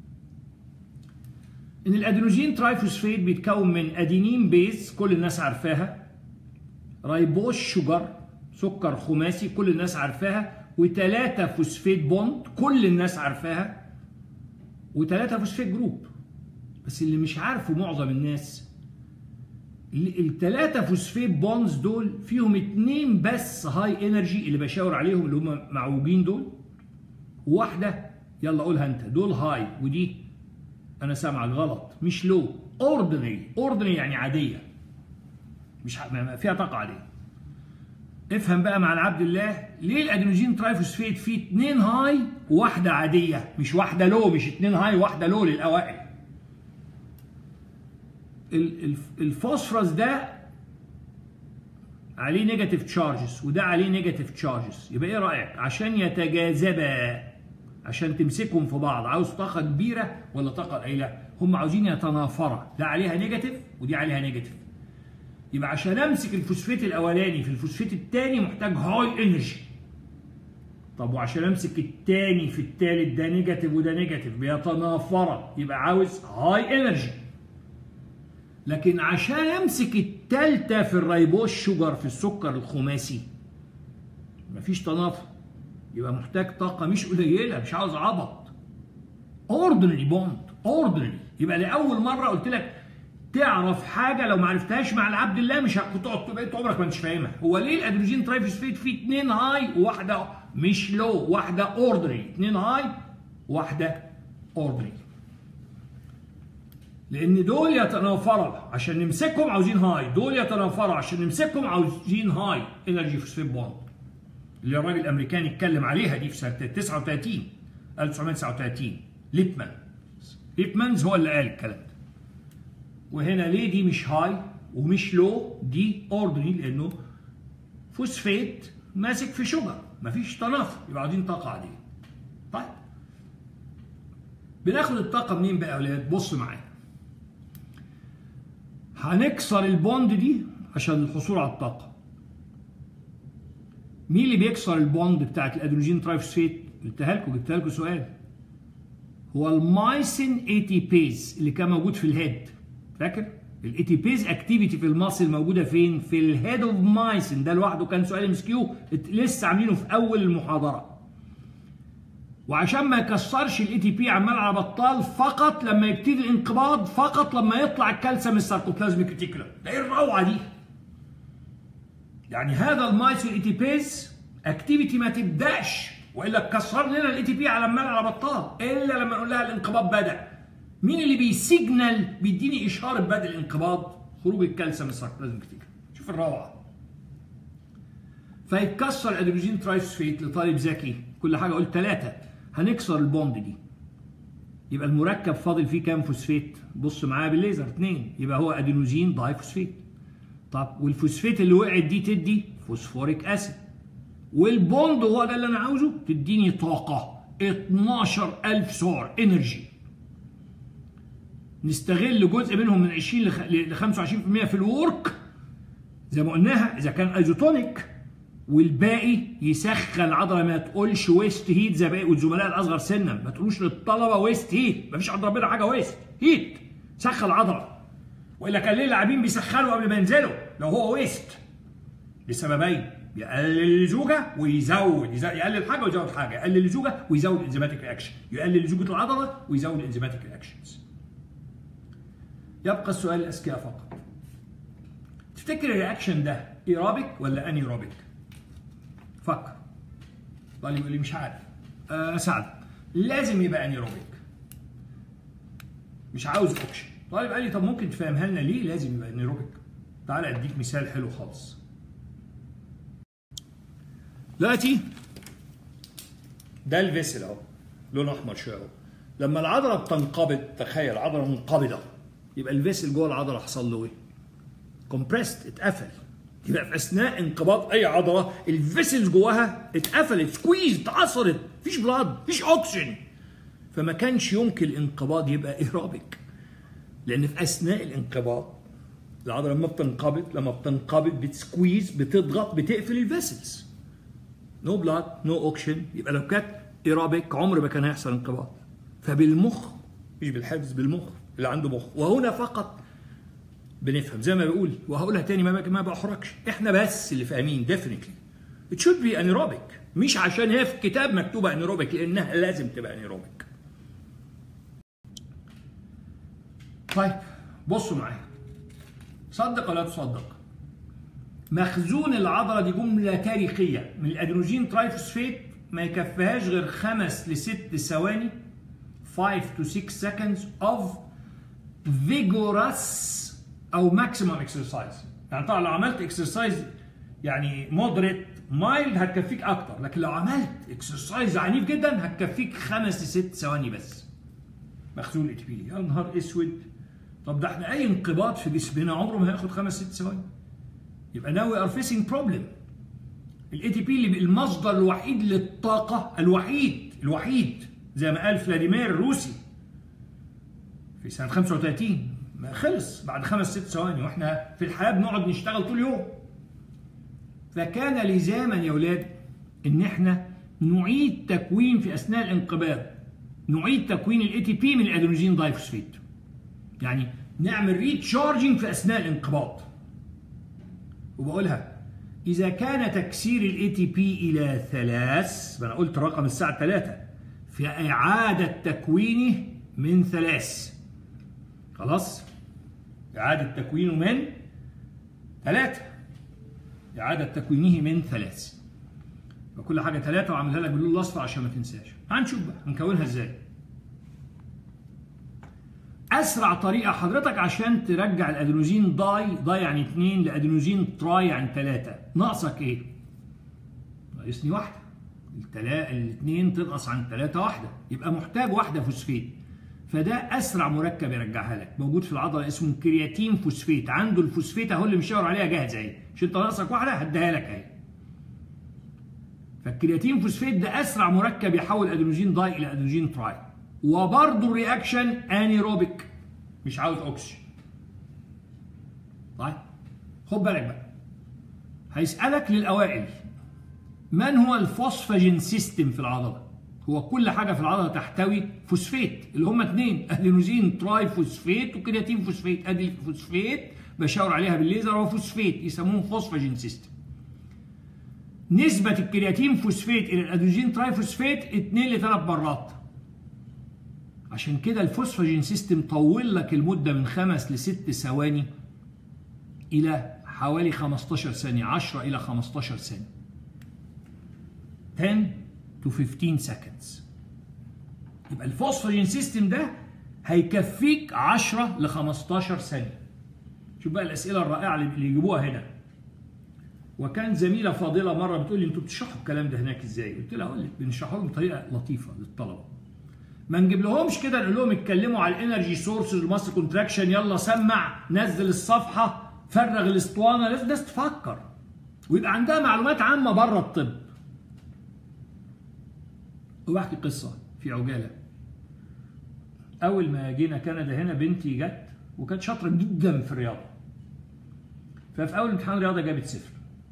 ان الادينوزين ترايفوسفيت بيتكون من ادينين بيز كل الناس عارفاها رايبوز شوجر سكر خماسي كل الناس عارفاها وثلاثة فوسفيت بوند كل الناس عارفاها وثلاثة فوسفيت جروب بس اللي مش عارفه معظم الناس الثلاثة فوسفيت بوندز دول فيهم اتنين بس هاي انرجي اللي بشاور عليهم اللي هم معوجين دول وواحدة يلا قولها انت دول هاي ودي انا سامعك غلط مش لو اوردينري اوردينري يعني عاديه مش فيها طاقه عاديه افهم بقى مع العبد الله ليه الادينوزين ترايفوسفيت فيه اتنين هاي وواحده عاديه مش واحده لو مش اتنين هاي وواحده لو للاوائل الفوسفورس ده عليه نيجاتيف تشارجز وده عليه نيجاتيف تشارجز يبقى ايه رايك عشان يتجاذبا عشان تمسكهم في بعض عاوز طاقه كبيره ولا طاقه قليله هم عاوزين يتنافرا ده عليها نيجاتيف ودي عليها نيجاتيف يبقى عشان امسك الفوسفيت الاولاني في الفوسفيت الثاني محتاج هاي انرجي طب وعشان امسك الثاني في الثالث ده نيجاتيف وده نيجاتيف بيتنافرا يبقى عاوز هاي انرجي لكن عشان امسك الثالثه في الريبوز شوجر في السكر الخماسي مفيش تنافر يبقى محتاج طاقة مش قليلة مش عاوز عبط اوردينري بوند اوردينري يبقى لأول مرة قلت لك تعرف حاجة لو ما عرفتهاش مع العبد الله مش هتقعد بقيت عمرك ما انتش فاهمها هو ليه الادرينالين ترايفوسفيت فيه اثنين هاي وواحدة مش لو واحدة اوردينري اثنين هاي واحدة اوردينري لان دول يتنافروا عشان نمسكهم عاوزين هاي دول يتنافروا عشان نمسكهم عاوزين هاي انرجي فوسفيت بوند اللي الراجل الامريكاني اتكلم عليها دي في سنه 39 1939 ليبمان ليبمانز هو اللي قال الكلام ده وهنا ليه دي مش هاي ومش لو دي اوردري لانه فوسفيت ماسك في شجر مفيش تنافر يبقى عايزين طاقه عاديه طيب بناخد الطاقه منين بقى يا اولاد بص معايا هنكسر البوند دي عشان الحصول على الطاقه مين اللي بيكسر البوند بتاعت الادروجين ترايفوسفيت؟ قلتها لكم جبتها لكم سؤال. هو المايسين اي تي بيز اللي كان موجود في الهيد. فاكر؟ الاتيبيز اكتيفيتي في الماسل موجوده فين؟ في الهيد اوف مايسن ده لوحده كان سؤال ام اس كيو لسه عاملينه في اول المحاضره. وعشان ما يكسرش الاي تي بي عمال على بطال فقط لما يبتدي الانقباض فقط لما يطلع الكالسيوم الساركوبلازميك ريتيكولار ده ايه الروعه دي؟ يعني هذا المايس والاي تي بيز اكتيفيتي ما تبداش والا تكسر لنا الاي تي بي على عمال على بطال الا لما نقول لها الانقباض بدا مين اللي بيسيجنال بيديني اشاره بدء الانقباض خروج الكالسيوم الساركوبلازميك ريتيكولار شوف الروعه فيتكسر الادروجين ترايفوسفيت لطالب ذكي كل حاجه قلت ثلاثه هنكسر البوند دي يبقى المركب فاضل فيه كام فوسفيت بص معايا بالليزر اثنين يبقى هو ادينوزين داي فوسفيت طب والفوسفيت اللي وقعت دي تدي فوسفوريك اسيد والبوند هو ده اللي انا عاوزه تديني طاقه 12000 سعر انرجي نستغل جزء منهم من 20 ل 25% في الورك زي ما قلناها اذا كان ايزوتونيك والباقي يسخن العضله ما تقولش ويست هيت زي باقي والزملاء الاصغر سنا ما تقولوش للطلبه ويست هيت ما فيش عند ربنا حاجه ويست هيت سخن العضله والا كان ليه لاعبين بيسخنوا قبل ما ينزلوا لو هو ويست لسببين يقلل اللزوجه ويزود يقلل حاجه ويزود حاجه يقلل اللزوجه ويزود الانزيماتيك رياكشن يقلل لزوجه العضله ويزود الانزيماتيك رياكشنز يبقى السؤال الاذكياء فقط تفتكر الرياكشن ده ايروبيك ولا انيروبيك فكر طالب يقول لي مش عارف اساعدك لازم يبقى انيروبيك مش عاوز اوكشن طالب قال لي طب ممكن تفهمها لنا ليه لازم يبقى انيروبيك تعالى اديك مثال حلو خالص دلوقتي ده الفيسل اهو لون احمر شويه اهو لما العضله بتنقبض تخيل عضله منقبضه يبقى الفيسل جوه العضله حصل له ايه؟ كومبريست اتقفل يبقى في اثناء انقباض اي عضله الفيسلز جواها اتقفلت سكويز اتعصرت مفيش بلاد مفيش اوكسجين فما كانش يمكن الانقباض يبقى ايروبيك لان في اثناء الانقباض العضله لما بتنقبض لما بتنقبض بتسكويز بتضغط بتقفل الفيسلز نو بلاد نو اوكسجين يبقى لو كانت ايروبيك عمر ما كان هيحصل انقباض فبالمخ مش بالحفظ بالمخ اللي عنده مخ وهنا فقط بنفهم زي ما بقول وهقولها تاني ما ما بحركش احنا بس اللي فاهمين ديفينتلي it should be انيروبيك مش عشان هي في الكتاب مكتوبه انيروبيك لانها لازم تبقى انيروبيك طيب بصوا معايا صدق ولا تصدق مخزون العضله دي جمله تاريخيه من الادينوجين ترايفوسفيت ما يكفيهاش غير خمس لست ثواني 5 to 6 seconds of vigorous او ماكسيمم اكسرسايز يعني طبعا لو عملت اكسرسايز يعني مودريت مايلد هتكفيك اكتر لكن لو عملت اكسرسايز عنيف جدا هتكفيك خمس لست ثواني بس مخزون اي تي بي يا نهار اسود طب ده احنا اي انقباض في جسمنا عمره ما هياخد خمس ست ثواني يبقى ناو وي ار فيسنج بروبلم الاي تي بي اللي المصدر الوحيد للطاقه الوحيد الوحيد زي ما قال فلاديمير الروسي في سنه 35 ما خلص بعد خمس ست ثواني واحنا في الحياه بنقعد نشتغل طول اليوم فكان لزاما يا ولاد ان احنا نعيد تكوين في اثناء الانقباض نعيد تكوين الاي تي بي من الادرينالين دايفوسفيت يعني نعمل ريتشارجنج في اثناء الانقباض وبقولها اذا كان تكسير الاي تي بي الى ثلاث انا قلت رقم الساعه 3 في اعاده تكوينه من ثلاث خلاص إعادة تكوينه من ثلاثة إعادة تكوينه من ثلاث فكل حاجة ثلاثة وعاملها لك باللون الأصفر عشان ما تنساش هنشوف بقى هنكونها إزاي أسرع طريقة حضرتك عشان ترجع الأدينوزين داي داي يعني اثنين لأدينوزين تراي يعني ثلاثة ناقصك إيه؟ ناقصني واحدة التلا... الاثنين تنقص عن ثلاثة واحدة يبقى محتاج واحدة فوسفيت فده اسرع مركب يرجعها لك موجود في العضله اسمه كرياتين فوسفيت عنده الفوسفيت اهو اللي مشاور عليها جاهزه اهي مش انت ناقصك واحده هديها لك اهي فالكرياتين فوسفيت ده اسرع مركب يحول ادينوجين داي الى ادينوجين تراي وبرضه الرياكشن انيروبيك مش عاوز اوكسجين طيب خد بالك بقى هيسالك للاوائل من هو الفوسفاجين سيستم في العضله هو كل حاجه في العضله تحتوي فوسفات اللي هم اثنين ادينوزين تراي فوسفات وكرياتين فوسفات ادي الفوسفات بشاور عليها بالليزر هو فوسفات يسموه فوسفاجين سيستم نسبة الكرياتين فوسفات إلى الأدوزين تراي فوسفات 2 ل 3 مرات عشان كده الفوسفاجين سيستم طول لك المدة من 5 ل 6 ثواني إلى حوالي 15 ثانية 10 إلى 15 ثانية 10 to 15 seconds يبقى الفوسفاجين سيستم ده هيكفيك 10 ل 15 ثانية شوف بقى الأسئلة الرائعة اللي يجيبوها هنا وكان زميله فاضله مره بتقول لي انتوا بتشرحوا الكلام ده هناك ازاي؟ قلت لها اقول لك بنشرحه لهم بطريقه لطيفه للطلبه. ما نجيب لهمش كده نقول لهم اتكلموا على الانرجي سورسز الماس كونتراكشن يلا سمع نزل الصفحه فرغ الاسطوانه لازم الناس تفكر ويبقى عندها معلومات عامه بره الطب. وبحكي قصه في عجاله. اول ما جينا كندا هنا بنتي جت وكانت شاطره جدا في الرياضه. ففي اول امتحان رياضه جابت صفر.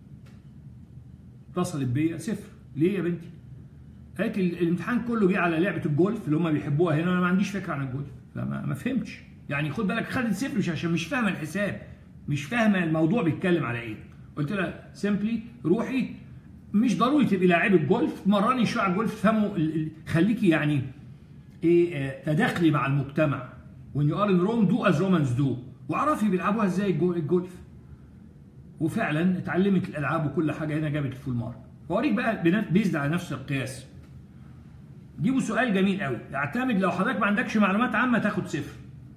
اتصلت بيا صفر ليه يا بنتي؟ قالت الامتحان كله جه على لعبه الجولف اللي هم بيحبوها هنا وانا ما عنديش فكره عن الجولف فما ما فهمتش يعني خد بالك خدت صفر مش عشان مش فاهمه الحساب مش فاهمه الموضوع بيتكلم على ايه قلت لها سيمبلي روحي مش ضروري تبقي لاعبه جولف مرني شويه على الجولف تفهموا خليكي يعني ايه تداخلي مع المجتمع when you are in Rome do as Romans do واعرفي بيلعبوها ازاي الجولف وفعلا اتعلمت الالعاب وكل حاجه هنا جابت الفول مارك فاوريك بقى بيزد على نفس القياس جيبوا سؤال جميل قوي يعتمد لو حضرتك ما عندكش معلومات عامه تاخد صفر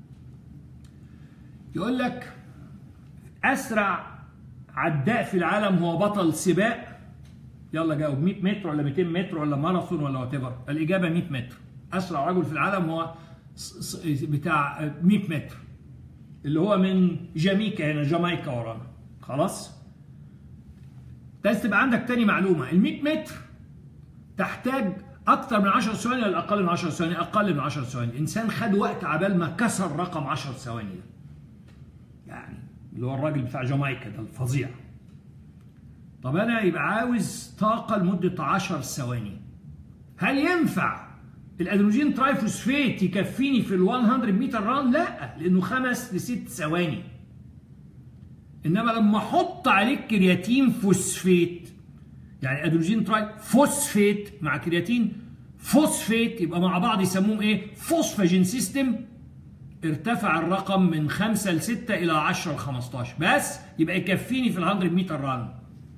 يقول لك اسرع عداء في العالم هو بطل سباق يلا جاوب 100 متر ولا 200 متر ولا ماراثون ولا وات الاجابه 100 متر اسرع رجل في العالم هو بتاع 100 متر اللي هو من جامايكا هنا جامايكا ورانا خلاص لازم تبقى عندك تاني معلومه ال 100 متر تحتاج اكتر من 10 ثواني ولا اقل من 10 ثواني اقل من 10 ثواني الانسان خد وقت عبال ما كسر رقم 10 ثواني ده يعني اللي هو الراجل بتاع جامايكا ده الفظيع طب انا يبقى عاوز طاقه لمده 10 ثواني هل ينفع الادروجين ترايفوسفيت يكفيني في ال 100 متر ران لا لانه خمس لست ثواني انما لما احط عليك كرياتين فوسفيت يعني ادروجين تراي فوسفيت مع كرياتين فوسفيت يبقى مع بعض يسموهم ايه فوسفاجين سيستم ارتفع الرقم من 5 ل 6 الى 10 ل 15 بس يبقى يكفيني في ال 100 متر ران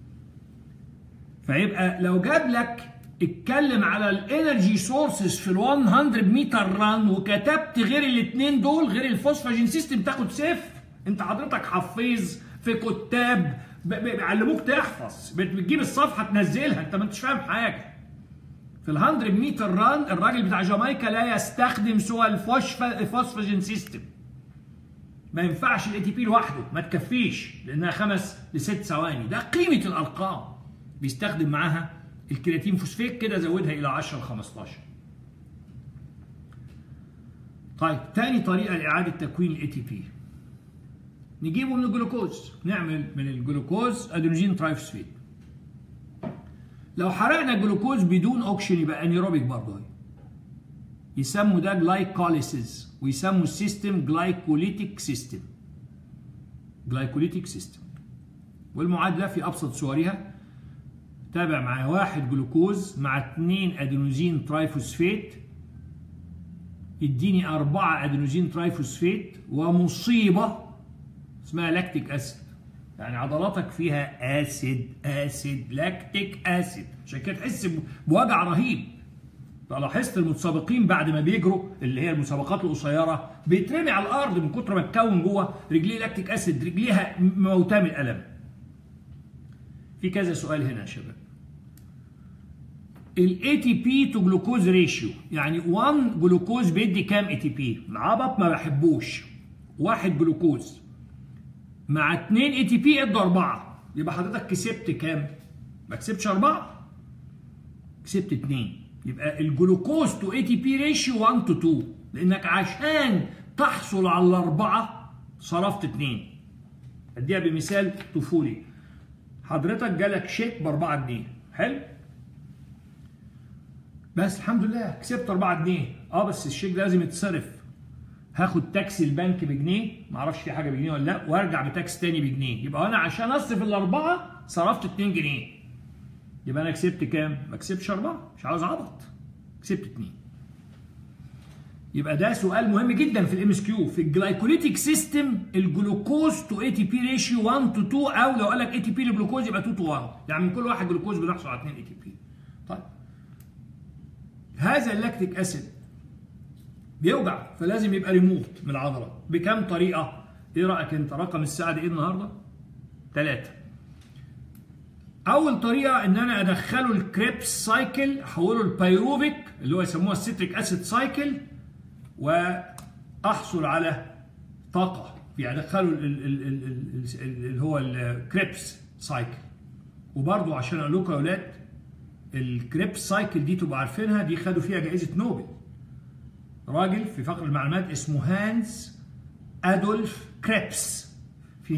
فيبقى لو جاب لك اتكلم على الانرجي سورسز في ال 100 متر ران وكتبت غير الاثنين دول غير الفوسفاجين سيستم تاخد صفر انت حضرتك حفيظ في كتاب بيعلموك تحفظ بتجيب الصفحه تنزلها انت ما انتش فاهم حاجه في ال 100 متر ران الراجل بتاع جامايكا لا يستخدم سوى الفوسفاجين سيستم ما ينفعش الاي تي بي لوحده ما تكفيش لانها خمس لست ثواني ده قيمه الارقام بيستخدم معاها الكرياتين فوسفيت كده زودها الى 10 ل 15 طيب تاني طريقه لاعاده تكوين الاي تي بي نجيبه من الجلوكوز نعمل من الجلوكوز ادينوجين ترايفوسفيت لو حرقنا الجلوكوز بدون اوكسجين يبقى انيروبيك برضه يسموا ده جلايكوليسيس ويسموا السيستم جلايكوليتيك سيستم جلايكوليتيك سيستم والمعادله في ابسط صورها تابع مع واحد جلوكوز مع اتنين ادينوزين ترايفوسفيت يديني أربعة أدينوزين ترايفوسفيت ومصيبة اسمها لاكتيك أسيد يعني عضلاتك فيها أسيد أسيد لاكتيك أسيد عشان كده تحس بوجع رهيب لاحظت المتسابقين بعد ما بيجروا اللي هي المسابقات القصيرة بيترمي على الأرض من كتر ما اتكون جوه رجليه لاكتيك أسيد رجليها موتاه من الألم في كذا سؤال هنا يا شباب الاي تي بي تو جلوكوز ريشيو يعني 1 جلوكوز بيدي كام اي تي بي العبط ما بحبوش واحد جلوكوز مع 2 اي تي بي ادوا 4 يبقى حضرتك كسبت كام ما كسبتش 4 كسبت 2 يبقى الجلوكوز تو اي تي بي ريشيو 1 تو 2 لانك عشان تحصل على الاربعه صرفت 2 اديها بمثال طفولي حضرتك جالك شيك ب 4 جنيه حلو بس الحمد لله كسبت 4 جنيه اه بس الشيك ده لازم يتصرف هاخد تاكسي البنك بجنيه معرفش في حاجه بجنيه ولا لا وارجع بتاكس تاني بجنيه يبقى انا عشان اصرف الاربعه صرفت 2 جنيه يبقى انا كسبت كام؟ ما كسبتش اربعه مش عاوز عبط كسبت 2 يبقى ده سؤال مهم جدا في الام اس كيو في الجلايكوليتيك سيستم الجلوكوز تو اي تي بي ريشيو 1 تو 2 او لو قال لك اي تي بي للجلوكوز يبقى 2 تو 1 يعني من كل واحد جلوكوز بنحصل على 2 اي تي بي طيب هذا اللاكتيك اسيد بيوجع فلازم يبقى ريموت من العضله بكم طريقه ايه رايك انت رقم الساعه ده ايه النهارده ثلاثة اول طريقه ان انا ادخله الكريبس سايكل احوله البيروفيك اللي هو يسموها السيتريك اسيد سايكل واحصل على طاقه يعني ادخله اللي هو الكريبس سايكل وبرضو عشان اقول لكم يا اولاد الكريبس سايكل دي تبقوا عارفينها دي خدوا فيها جائزه نوبل راجل في فقر المعلومات اسمه هانز ادولف كريبس في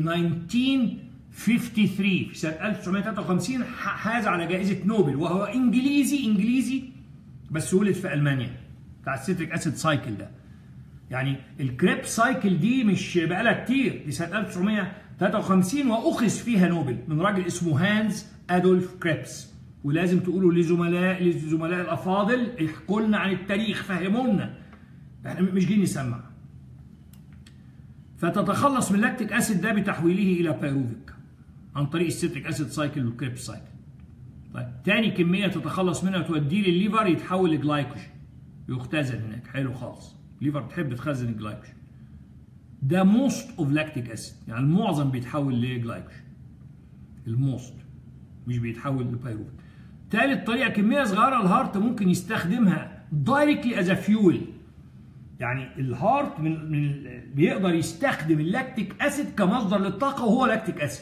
1953 في سنه 1953 حاز على جائزه نوبل وهو انجليزي انجليزي بس ولد في المانيا بتاع السيتريك اسيد سايكل ده يعني الكريب سايكل دي مش بقالها كتير دي سنه 1953 واخذ فيها نوبل من راجل اسمه هانز ادولف كريبس ولازم تقولوا لزملاء للزملاء الافاضل احكوا لنا عن التاريخ فهمونا احنا مش جايين نسمع فتتخلص من اللاكتيك اسيد ده بتحويله الى بيروفيك عن طريق السيتريك اسيد سايكل والكريب سايكل طيب تاني كميه تتخلص منها توديه للليفر يتحول لجلايكوجين يختزن هناك حلو خالص الليفر بتحب تخزن الجلايكوجين ده موست اوف لاكتيك اسيد يعني المعظم بيتحول لجلايكوجين الموست مش بيتحول لبيروفيك تالت طريقه كميه صغيره الهارت ممكن يستخدمها دايركتلي از فيول يعني الهارت من من بيقدر يستخدم اللاكتيك اسيد كمصدر للطاقه وهو لاكتيك اسيد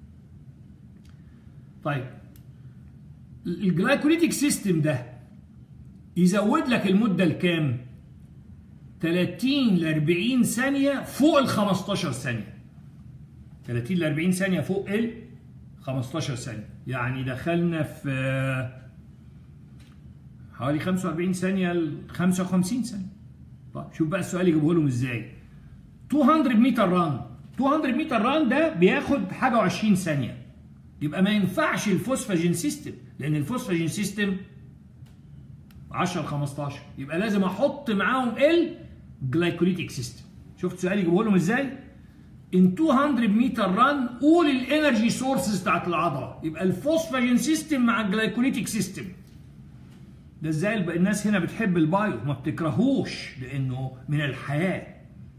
طيب الجلايكوليتيك سيستم ده يزود لك المده لكام 30 ل 40 ثانيه فوق ال 15 ثانيه 30 ل 40 ثانيه فوق ال 15 ثانيه يعني دخلنا في حوالي 45 ثانيه ل 55 ثانيه طيب شوف بقى السؤال يجيبه لهم ازاي 200 متر ران 200 متر ران ده بياخد حاجه و20 ثانيه يبقى ما ينفعش الفوسفاجين سيستم لان الفوسفاجين سيستم 10 15 يبقى لازم احط معاهم الجلايكوليتيك سيستم شفت سؤال يجيبه لهم ازاي ان 200 متر ران قول الانرجي سورسز بتاعت العضله يبقى الفوسفاجين سيستم مع الجلايكوليتيك سيستم ده ازاي الناس هنا بتحب البايو ما بتكرهوش لانه من الحياه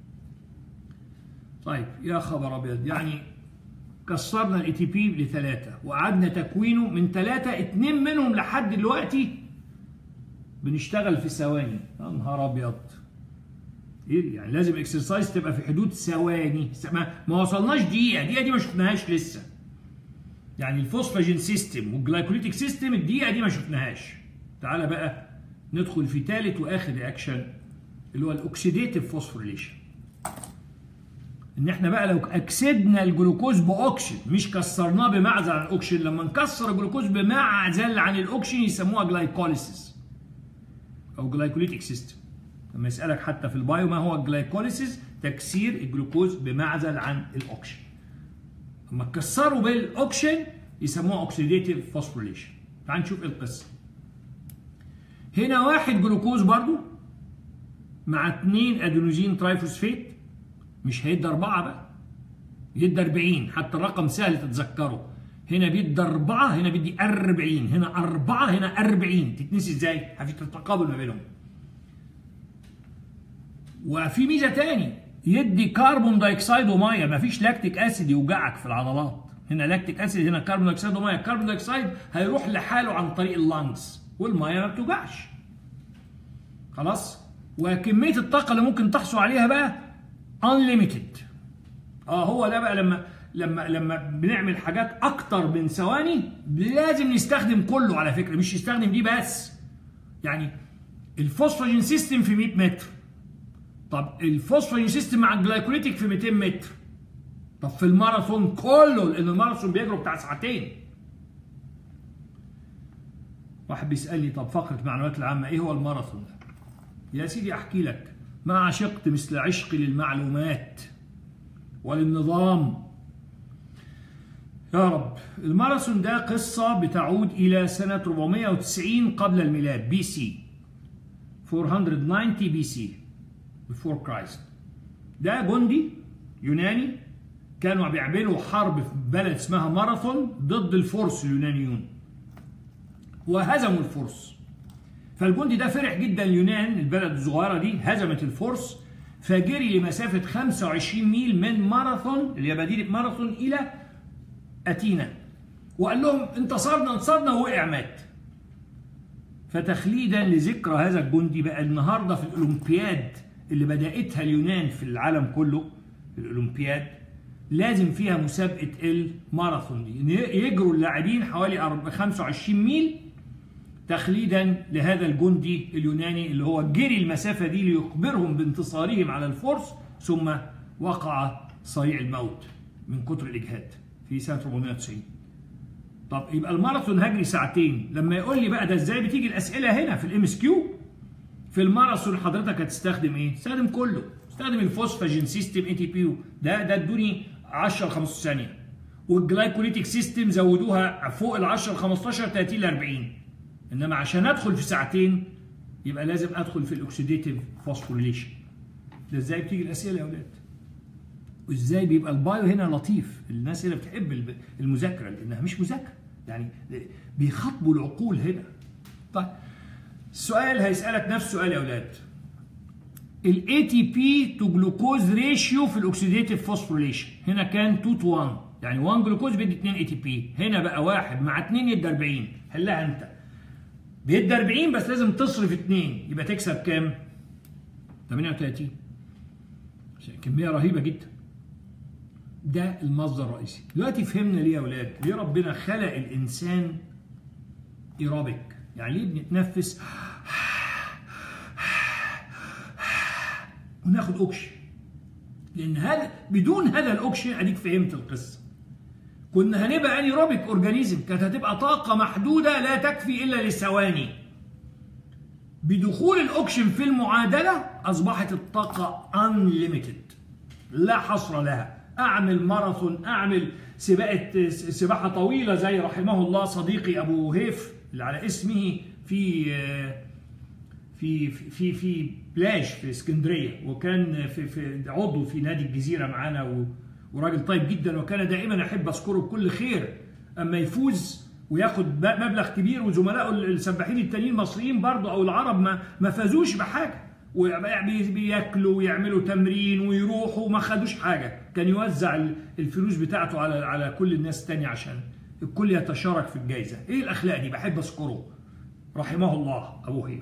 طيب يا خبر ابيض يعني كسرنا الاي تي بي لثلاثه وقعدنا تكوينه من ثلاثه اتنين منهم لحد دلوقتي بنشتغل في ثواني يا نهار ابيض ايه يعني لازم اكسرسايز تبقى في حدود ثواني ما وصلناش دقيقه دقيقه دي ما شفناهاش لسه يعني الفوسفاجين سيستم والجلايكوليتيك سيستم الدقيقه دي ما شفناهاش تعالى بقى ندخل في ثالث واخر رياكشن اللي هو الاكسيديتيف فوسفوريليشن ان احنا بقى لو اكسدنا الجلوكوز باوكسجين مش كسرناه بمعزل عن الاوكسجين لما نكسر الجلوكوز بمعزل عن الاوكسجين يسموها جلايكوليسيس او جلايكوليتيك سيستم لما يسالك حتى في البايو ما هو الجلايكوليسيس تكسير الجلوكوز بمعزل عن الاوكسجين لما تكسره بالاوكسجين يسموها اوكسيديتيف فوسفوريليشن تعال نشوف ايه القصه هنا واحد جلوكوز برضو مع اتنين ادينوزين ترايفوسفيت مش هيدي أربعة بقى يدي 40 حتى الرقم سهل تتذكره هنا بيدي أربعة هنا بيدي 40 هنا أربعة هنا 40 تتنسي ازاي؟ في تقابل ما بينهم وفي ميزة تاني يدي كربون دايوكسيد وميه مفيش لاكتيك اسيد يوجعك في العضلات هنا لاكتيك اسيد هنا كربون دايوكسيد وميه الكربون دايوكسيد هيروح لحاله عن طريق اللانجز والميه ما بتوجعش خلاص وكميه الطاقه اللي ممكن تحصل عليها بقى unlimited اه هو ده بقى لما لما لما بنعمل حاجات اكتر من ثواني لازم نستخدم كله على فكره مش نستخدم دي بس يعني الفوسفاجين سيستم في 100 متر طب الفوسفاجين سيستم مع الجلايكوليتيك في 200 متر طب في الماراثون كله لان الماراثون بيجروا بتاع ساعتين واحد بيسالني طب فقره المعلومات العامه ايه هو الماراثون ده يا سيدي احكي لك ما عشقت مثل عشقي للمعلومات وللنظام يا رب الماراثون ده قصة بتعود إلى سنة 490 قبل الميلاد بي سي 490 بي سي before Christ ده جندي يوناني كانوا بيعملوا حرب في بلد اسمها ماراثون ضد الفرس اليونانيون وهزموا الفرس فالجندي ده فرح جدا اليونان البلد الصغيرة دي هزمت الفرس فجري لمسافة 25 ميل من ماراثون اللي هي مدينة ماراثون إلى أتينا وقال لهم انتصرنا انتصرنا ووقع مات فتخليدا لذكرى هذا الجندي بقى النهارده في الأولمبياد اللي بدأتها اليونان في العالم كله الأولمبياد لازم فيها مسابقة الماراثون دي يجروا اللاعبين حوالي 25 ميل تخليدا لهذا الجندي اليوناني اللي هو جري المسافة دي ليخبرهم بانتصارهم على الفرس ثم وقع صريع الموت من كتر الإجهاد في سنة 490 طب يبقى الماراثون هجري ساعتين لما يقول لي بقى ده ازاي بتيجي الأسئلة هنا في الام اس كيو في الماراثون حضرتك هتستخدم ايه؟ استخدم كله استخدم الفوسفاجين سيستم اي تي بي ده ده ادوني 10 ل 15 ثانيه والجلايكوليتيك سيستم زودوها فوق ال 10 ل 15 30 ل 40 انما عشان ادخل في ساعتين يبقى لازم ادخل في الاكسيديتيف فوسفوريليشن ده ازاي بتيجي الاسئله يا اولاد وازاي بيبقى البايو هنا لطيف الناس هنا بتحب المذاكره لانها مش مذاكره يعني بيخاطبوا العقول هنا طيب السؤال هيسالك نفس السؤال يا اولاد الاي تي بي تو جلوكوز ريشيو في الاكسيديتيف فوسفوريليشن هنا كان 2 تو 1 يعني 1 جلوكوز بيدي 2 اي تي بي هنا بقى واحد مع 2 يدي 40 حلها انت بيدي 40 بس لازم تصرف 2 يبقى تكسب كام 38 كميه رهيبه جدا ده المصدر الرئيسي دلوقتي فهمنا ليه يا اولاد ليه ربنا خلق الانسان ايروبيك يعني ليه بنتنفس وناخد اوكشن لان هذا بدون هذا الاوكشن اديك فهمت القصه كنا هنبقى انيروبيك اورجانيزم كانت هتبقى طاقه محدوده لا تكفي الا لثواني بدخول الاوكشن في المعادله اصبحت الطاقه unlimited لا حصر لها اعمل ماراثون اعمل سباقه سباحه طويله زي رحمه الله صديقي ابو هيف اللي على اسمه في في في في بلاج في اسكندريه وكان في, في عضو في نادي الجزيره معانا وراجل طيب جدا وكان دائما احب اذكره بكل خير اما يفوز وياخد مبلغ كبير وزملائه السباحين التانيين المصريين برضه او العرب ما ما فازوش بحاجه وبياكلوا ويعملوا تمرين ويروحوا وما خدوش حاجه كان يوزع الفلوس بتاعته على على كل الناس التانية عشان الكل يتشارك في الجائزه ايه الاخلاق دي بحب اذكره رحمه الله ابو هيف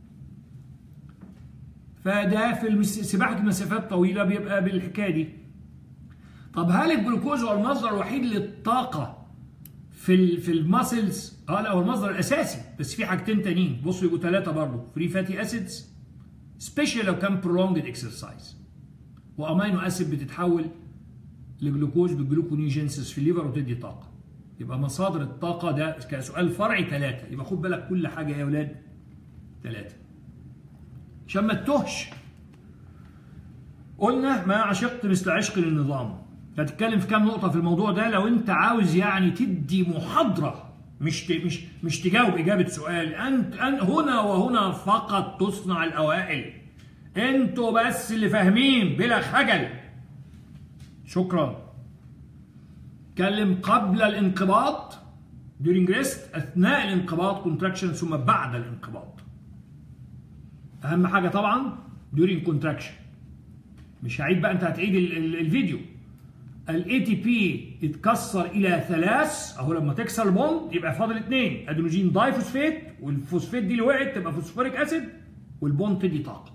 فده في سباحه المسافات طويله بيبقى بالحكايه دي طب هل الجلوكوز هو المصدر الوحيد للطاقه في ال في الماسلز اه لا هو المصدر الاساسي بس في حاجتين تانيين بصوا يبقوا ثلاثه برضه فري فاتي اسيدز سبيشال لو كان prolonged اكسرسايز وامينو اسيد بتتحول لجلوكوز بالجلوكونيوجينسيس في الليفر وتدي طاقه يبقى مصادر الطاقه ده كسؤال فرعي ثلاثه يبقى خد بالك كل حاجه يا اولاد ثلاثه عشان ما تتوهش قلنا ما عشقت مثل عشق للنظام هتتكلم في كام نقطة في الموضوع ده لو أنت عاوز يعني تدي محاضرة مش مش مش تجاوب إجابة سؤال أنت أن هنا وهنا فقط تصنع الأوائل أنتوا بس اللي فاهمين بلا خجل شكرا اتكلم قبل الانقباض during rest أثناء الانقباض contraction ثم بعد الانقباض أهم حاجة طبعا during contraction مش هعيد بقى أنت هتعيد الفيديو الاي تي بي اتكسر الى ثلاث اهو لما تكسر البوند يبقى فاضل اثنين ادينوجين داي فوسفيت والفوسفيت دي اللي وقعت تبقى فوسفوريك اسيد والبوند تدي طاقه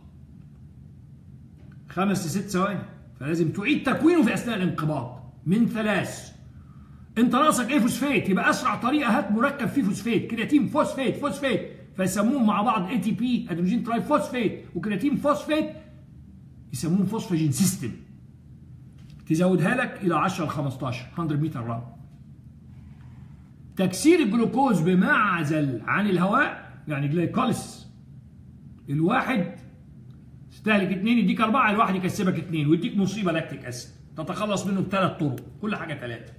خمس لست ثواني فلازم تعيد تكوينه في اثناء الانقباض من ثلاث انت ناقصك ايه فوسفيت يبقى اسرع طريقه هات مركب فيه فوسفيت كرياتين فوسفيت فوسفيت فيسموهم مع بعض اي تي بي ادينوجين تراي فوسفيت وكرياتين فوسفيت يسموهم فوسفاجين سيستم تزودها لك الى 10 ل 15 100 متر ران تكسير الجلوكوز بمعزل عن الهواء يعني جلايكوليس الواحد استهلك اثنين يديك أربعة الواحد يكسبك اثنين ويديك مصيبة لاكتيك أسيد تتخلص منه بثلاث طرق كل حاجة ثلاثة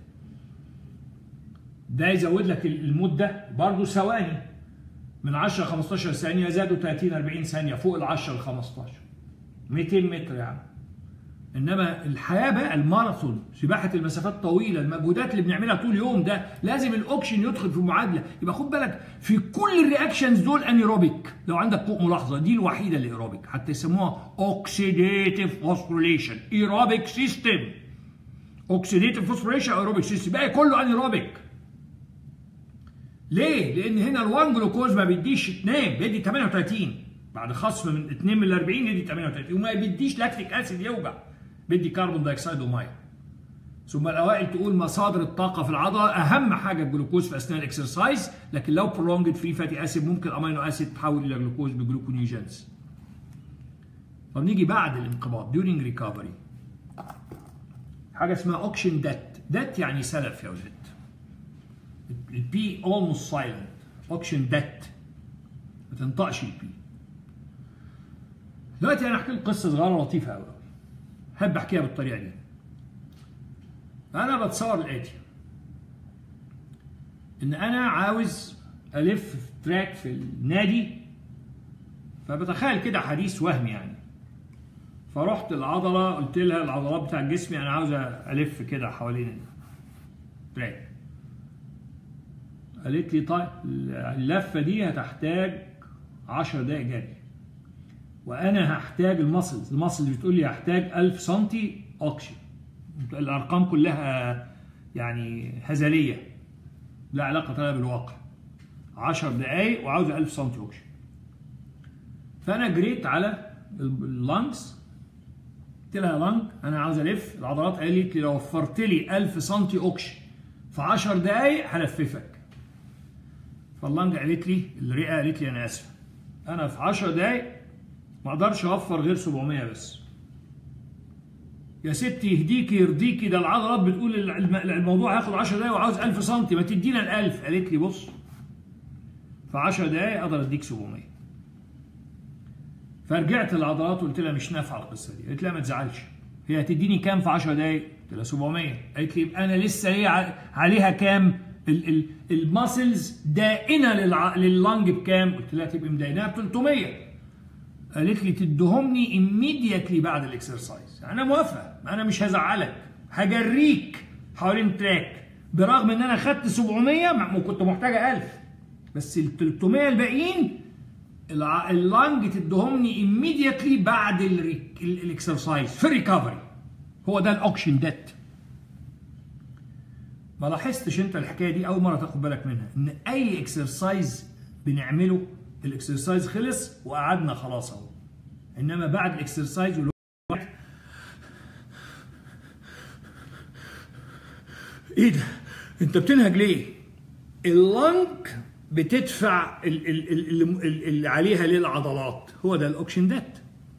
ده يزود لك المدة برضه ثواني من 10 ل 15 ثانية زادوا 30 40 ثانية فوق ال 10 ل 15 200 متر يعني انما الحياه بقى الماراثون سباحه المسافات طويله المجهودات اللي بنعملها طول اليوم ده لازم الاوكسجين يدخل في المعادله يبقى خد بالك في كل الرياكشنز دول انيروبيك لو عندك فوق ملاحظه دي الوحيده اللي ايروبيك حتى يسموها اوكسيديتيف فوسفوريليشن ايروبيك سيستم اوكسيديتيف فوسفوريليشن ايروبيك سيستم بقى كله انيروبيك ليه؟ لان هنا ال1 جلوكوز ما بيديش 2 بيدي 38 بعد خصم من 2 من ال 40 يدي 38 وما بيديش لاكتيك اسيد يوجع بيدي كربون دايوكسيد وميه ثم الاوائل تقول مصادر الطاقه في العضله اهم حاجه الجلوكوز في اثناء الاكسرسايز لكن لو برولونجد فري فاتي اسيد ممكن امينو اسيد تحول الى جلوكوز بجلوكونيجنز طب نيجي بعد الانقباض during recovery حاجه اسمها اوكشن دات دات يعني سلف يا ولاد البي almost silent اوكشن دات ما تنطقش البي دلوقتي انا احكي لك قصه صغيره لطيفه قوي احب احكيها بالطريقه دي انا بتصور الاتي ان انا عاوز الف في تراك في النادي فبتخيل كده حديث وهمي يعني فرحت العضله قلت لها العضلات بتاع جسمي انا عاوز الف كده حوالين التراك قالت لي طيب اللفه دي هتحتاج 10 دقائق جري وانا هحتاج المسلز المسلز بتقول لي هحتاج 1000 سم اوكسجين الارقام كلها يعني هزليه لا علاقه لها بالواقع 10 دقائق وعاوز 1000 سم اوكسجين فانا جريت على اللانجز قلت لها يا لانج انا عاوز الف العضلات قالت لي لو وفرت لي 1000 سم اوكسجين في 10 دقائق هلففك فاللانج قالت لي الرئه قالت لي انا اسف انا في 10 دقائق ما اقدرش اوفر غير 700 بس يا ستي يهديكي يرضيكي ده العضلات بتقول الموضوع هياخد 10 دقايق وعاوز 1000 سم ما تدينا ال 1000 قالت لي بص في 10 دقايق اقدر اديك 700 فرجعت للعضلات وقلت لها مش نافعه القصه دي قالت لها ما تزعلش هي هتديني كام في 10 دقايق؟ قلت لها 700 قالت لي يبقى انا لسه هي عليها كام؟ الماسلز دائنه لللنج بكام؟ قلت لها تبقى مديناها ب 300 قالت لي تدهمني immediately بعد الاكسرسايز انا موافقه انا مش هزعلك هجريك حوالين تراك برغم ان انا خدت 700 وكنت محتاجه 1000 بس ال 300 الباقيين اللانج تدهمني immediately بعد الاكسرسايز في الريكفري هو ده الاوكشن ديت ما لاحظتش انت الحكايه دي اول مره تاخد بالك منها ان اي اكسرسايز بنعمله الاكسرسايز خلص وقعدنا خلاص اهو انما بعد الاكسرسايز ايه ده انت بتنهج ليه اللنج بتدفع اللي عليها للعضلات هو ده الاوكشن دات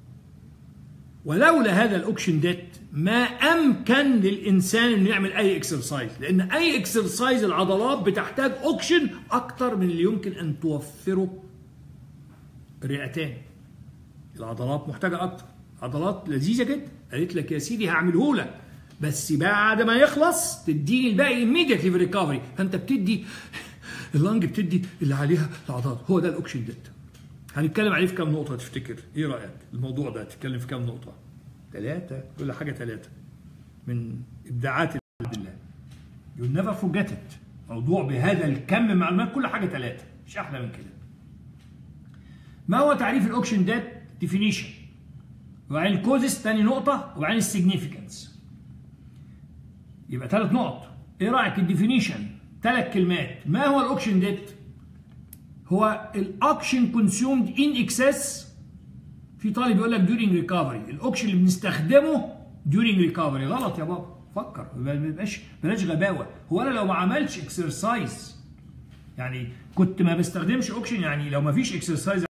ولولا هذا الاوكشن دات ما امكن للانسان انه يعمل اي اكسرسايز لان اي اكسرسايز العضلات بتحتاج اوكشن اكتر من اللي يمكن ان توفره الرئتان العضلات محتاجه اكتر عضلات لذيذه جدا قالت لك يا سيدي هعمله لك بس بعد ما يخلص تديني الباقي immediately في ريكفري فانت بتدي اللنج بتدي اللي عليها العضلات هو ده الاوكشن ديت هنتكلم عليه في كام نقطه تفتكر ايه رايك الموضوع ده تتكلم في كام نقطه ثلاثه كل حاجه ثلاثه من ابداعات الله you'll never forget it موضوع بهذا الكم من معلومات كل حاجه ثلاثه مش احلى من كده ما هو تعريف الاوكشن دات ديفينيشن وبعدين الكوزس ثاني نقطه وبعدين السيجنيفيكانس يبقى ثلاث نقط ايه رايك الديفينيشن ثلاث كلمات ما هو الاوكشن ديت هو الاوكشن كونسيومد ان اكسس في طالب يقول لك during ريكفري الاوكشن اللي بنستخدمه during ريكفري غلط يا بابا فكر ما يبقاش بلاش غباوه هو انا لو ما عملتش اكسرسايز يعني كنت ما بستخدمش اوكشن يعني لو ما فيش اكسرسايز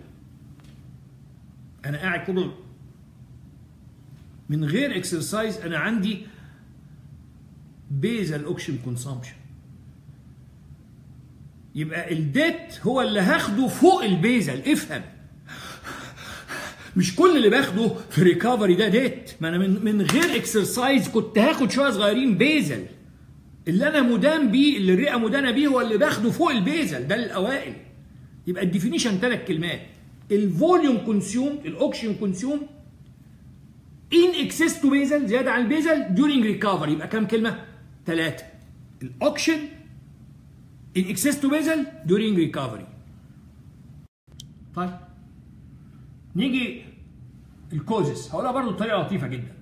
انا قاعد كده من غير اكسرسايز انا عندي بيزل اوكشن كونسامشن يبقى الديت هو اللي هاخده فوق البيزل افهم مش كل اللي باخده في ريكفري ده ديت ما انا من, من غير اكسرسايز كنت هاخد شويه صغيرين بيزل اللي انا مدان بيه اللي الرئه مدانه بيه هو اللي باخده فوق البيزل ده الاوائل يبقى الديفينيشن ثلاث كلمات الفوليوم كونسيوم الاوكسجين كونسيوم ان اكسس تو بيزل زياده عن البيزل ديورنج ريكفري يبقى كام كلمه؟ ثلاثه الاوكسجين ان اكسس تو بيزل ديورنج ريكفري طيب نيجي الكوزس هقولها برضه بطريقه لطيفه جدا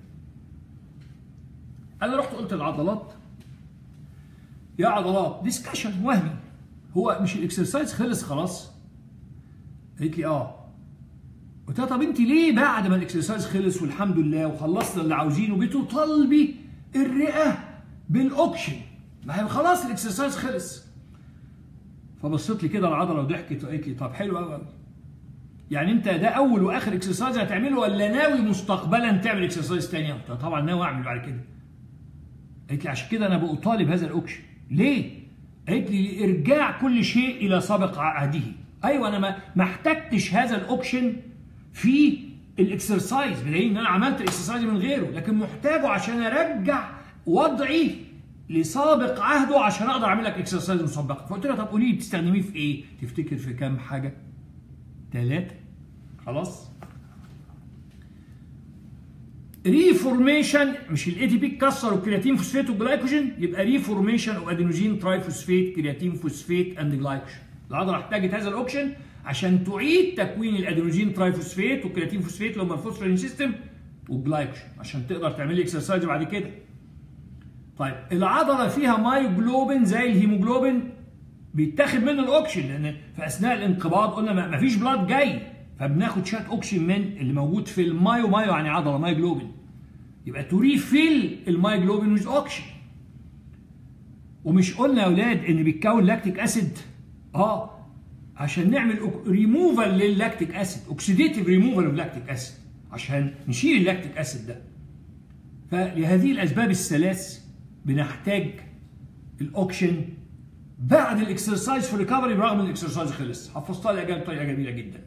انا رحت قلت العضلات يا عضلات ديسكشن وهمي هو مش الاكسرسايز خلص خلاص قالت لي اه قلت لها طب انت ليه بعد ما الاكسرسايز خلص والحمد لله وخلصنا اللي عاوزينه بتطالبي الرئه بالاوكشن ما هي خلاص الاكسرسايز خلص فبصيت لي كده العضله وضحكت وقالت لي طب حلو قوي يعني انت ده اول واخر اكسرسايز هتعمله ولا ناوي مستقبلا تعمل اكسرسايز ثانيه؟ قلت طبعا ناوي اعمل بعد كده. قالت لي عشان كده انا بطالب هذا الاوكشن. ليه؟ قالت لي لارجاع كل شيء الى سابق عهده. ايوه انا ما ما احتجتش هذا الاوكشن في الاكسرسايز بدليل ان انا عملت الاكسرسايز من غيره لكن محتاجه عشان ارجع وضعي لسابق عهده عشان اقدر اعمل لك اكسرسايز مسبقا فقلت لها طب قولي لي بتستخدميه في ايه؟ تفتكر في كام حاجه؟ ثلاثة خلاص ريفورميشن مش الاي تي بي اتكسر والكرياتين فوسفات والجلايكوجين يبقى ريفورميشن اوف ادينوزين تراي فوسفات كرياتين فوسفات اند جلايكوجين العضله احتاجت هذا الاوكشن عشان تعيد تكوين الادينوزين تراي فوسفات والكرياتين فوسفات اللي هم الفوسفورين سيستم والجلايكوجين عشان تقدر تعمل لي اكسرسايز بعد كده طيب العضله فيها مايوجلوبين زي الهيموجلوبين بيتاخد منه الاوكسجين لان في اثناء الانقباض قلنا ما فيش بلاد جاي فبناخد شويه اوكسجين من اللي موجود في المايو مايو يعني عضله مايوجلوبين يبقى تريفيل المايوجلوبين ويز اوكسجين ومش قلنا يا اولاد ان بيتكون لاكتيك اسيد اه عشان نعمل ريموفال للاكتيك اسيد اوكسيديتيف ريموفال اوف لاكتيك اسيد عشان نشيل اللاكتيك اسيد ده فلهذه الاسباب الثلاث بنحتاج الاوكسجين بعد الاكسرسايز في الريكفري برغم ان الاكسرسايز خلص حفظتها الاجابه بطريقه جميله جدا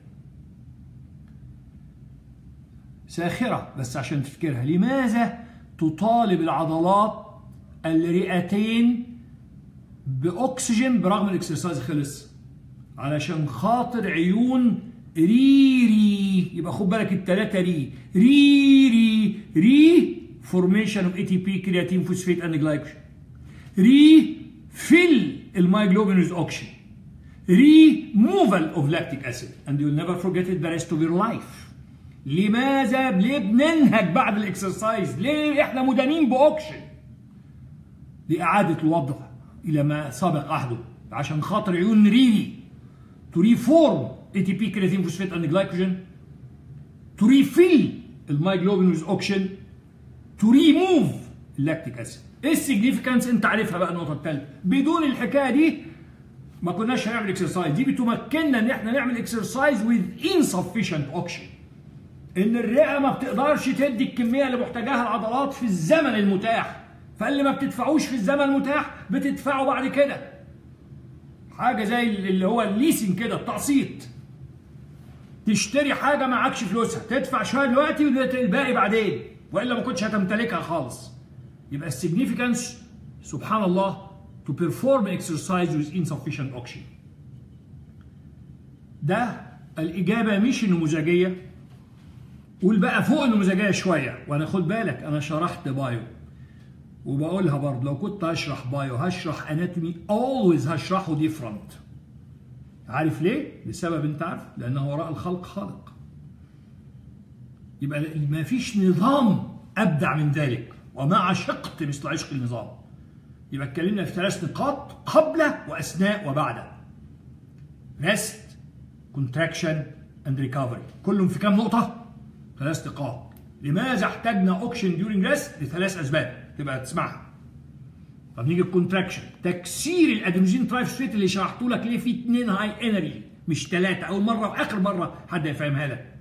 ساخره بس عشان تفتكرها لماذا تطالب العضلات الرئتين باكسجين برغم الاكسرسايز خلص علشان خاطر عيون ريري يبقى خد بالك الثلاثه ري ري ري ري فورميشن اوف اي تي بي كرياتين فوسفات اند جلايكوجين ري فيل المايجلوبين with oxygen removal of lactic acid and you'll never forget it the rest of your life لماذا ليه بننهج بعد الاكسرسايز ليه احنا مدانين باوكسجين لإعادة الوضع إلى ما سبق عهده عشان خاطر عيون ريلي to reform ATP كرياتين فوسفات and glycogen to refill المايجلوبين with oxygen to remove اللاكتيك اسيد ايه السيجنيفيكانس انت عارفها بقى النقطه الثالثه بدون الحكايه دي ما كناش هنعمل اكسرسايز دي بتمكننا ان احنا نعمل اكسرسايز with insufficient oxygen ان الرئه ما بتقدرش تدي الكميه اللي محتاجاها العضلات في الزمن المتاح فاللي ما بتدفعوش في الزمن المتاح بتدفعه بعد كده حاجه زي اللي هو الليسنج كده التقسيط تشتري حاجه معكش فلوسها تدفع شويه دلوقتي والباقي بعدين والا ما كنتش هتمتلكها خالص يبقى السيجنيفيكانس سبحان الله to perform exercise with insufficient oxygen ده الإجابة مش النموذجية قول بقى فوق النموذجية شوية وأنا خد بالك أنا شرحت بايو وبقولها برضه لو كنت هشرح بايو هشرح اناتومي always هشرحه different عارف ليه؟ لسبب انت عارف لأنه وراء الخلق خالق يبقى ما فيش نظام أبدع من ذلك وما عشقت مثل عشق النظام يبقى اتكلمنا في ثلاث نقاط قبل واثناء وبعد ريست كونتراكشن اند ريكفري كلهم في كام نقطه ثلاث نقاط لماذا احتاجنا اوكشن ديورنج ريست لثلاث اسباب تبقى تسمعها طب نيجي الكونتراكشن تكسير الادرينالين ترايفوسفيت اللي شرحته لك ليه في اثنين هاي انرجي مش ثلاثه اول مره واخر مره حد يفهمها لك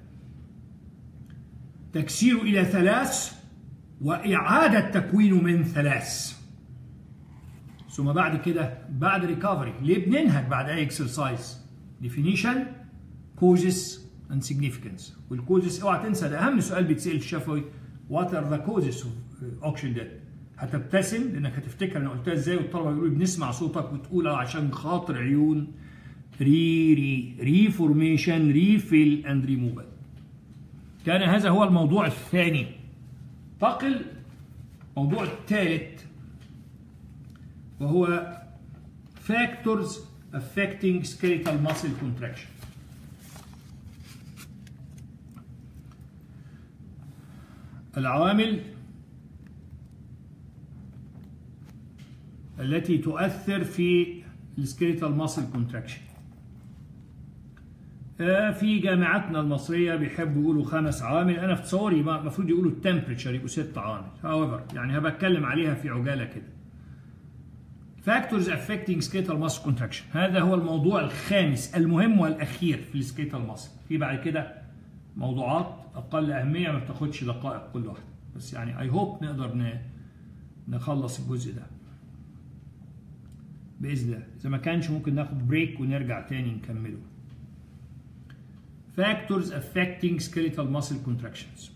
تكسيره الى ثلاث واعاده تكوينه من ثلاث ثم بعد كده بعد ريكفري ليه بننهج بعد اي اكسرسايز ديفينيشن كوزز اند سيجنيفيكانس والكوزز اوعى تنسى ده اهم سؤال بيتسال في الشفوي وات ار ذا كوزز اوف اوكشن ديث هتبتسم لانك هتفتكر انا قلتها ازاي والطلبه يقولوا بنسمع صوتك وتقول عشان خاطر عيون ري ري ريفورميشن ريفيل اند ريموفال كان هذا هو الموضوع الثاني انتقل الموضوع الثالث وهو factors affecting skeletal muscle contraction العوامل التي تؤثر في السكيليتال ماسل كونتراكشن في جامعاتنا المصرية بيحبوا يقولوا خمس عوامل أنا في تصوري المفروض يقولوا التمبريتشر يبقوا ست عوامل however يعني هبقى أتكلم عليها في عجالة كده Factors affecting skeletal muscle contraction هذا هو الموضوع الخامس المهم والأخير في السكيتال ماسل في بعد كده موضوعات أقل أهمية ما بتاخدش دقائق كل واحدة بس يعني I hope نقدر نخلص الجزء ده بإذن الله إذا ما كانش ممكن ناخد بريك ونرجع تاني نكمله Factors affecting skeletal muscle contractions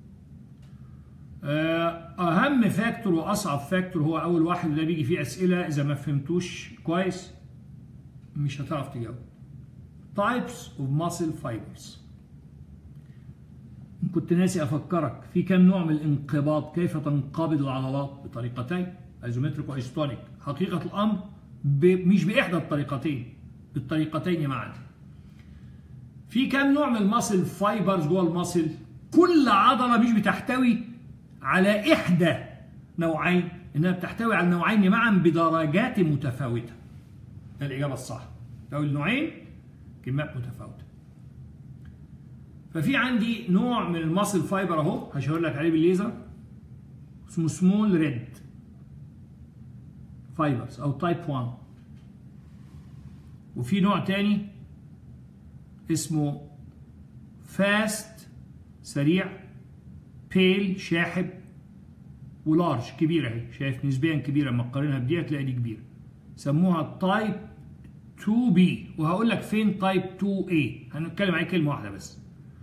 أهم فاكتور وأصعب فاكتور هو أول واحد وده بيجي فيه أسئلة إذا ما فهمتوش كويس مش هتعرف تجاوب. Types of muscle fibers. كنت ناسي أفكرك في كم نوع من الانقباض كيف تنقبض العضلات بطريقتين ايزومتريك وايستونيك حقيقة الأمر ب... مش بإحدى الطريقتين بالطريقتين معا. في كم نوع من الماسل فايبرز جوه الماسل كل عضلة مش بتحتوي على إحدى نوعين إنها بتحتوي على نوعين معا بدرجات متفاوتة ده الإجابة الصح لو النوعين كميات متفاوتة ففي عندي نوع من الماسل فايبر أهو هشاور لك عليه بالليزر اسمه سمول ريد فايبرز أو تايب 1 وفي نوع تاني اسمه فاست سريع بيل شاحب ولارج كبيره اهي شايف نسبيا كبيره لما تقارنها بدي هتلاقي دي كبيره سموها تايب 2 بي وهقول لك فين تايب 2 اي هنتكلم عليه كلمه واحده بس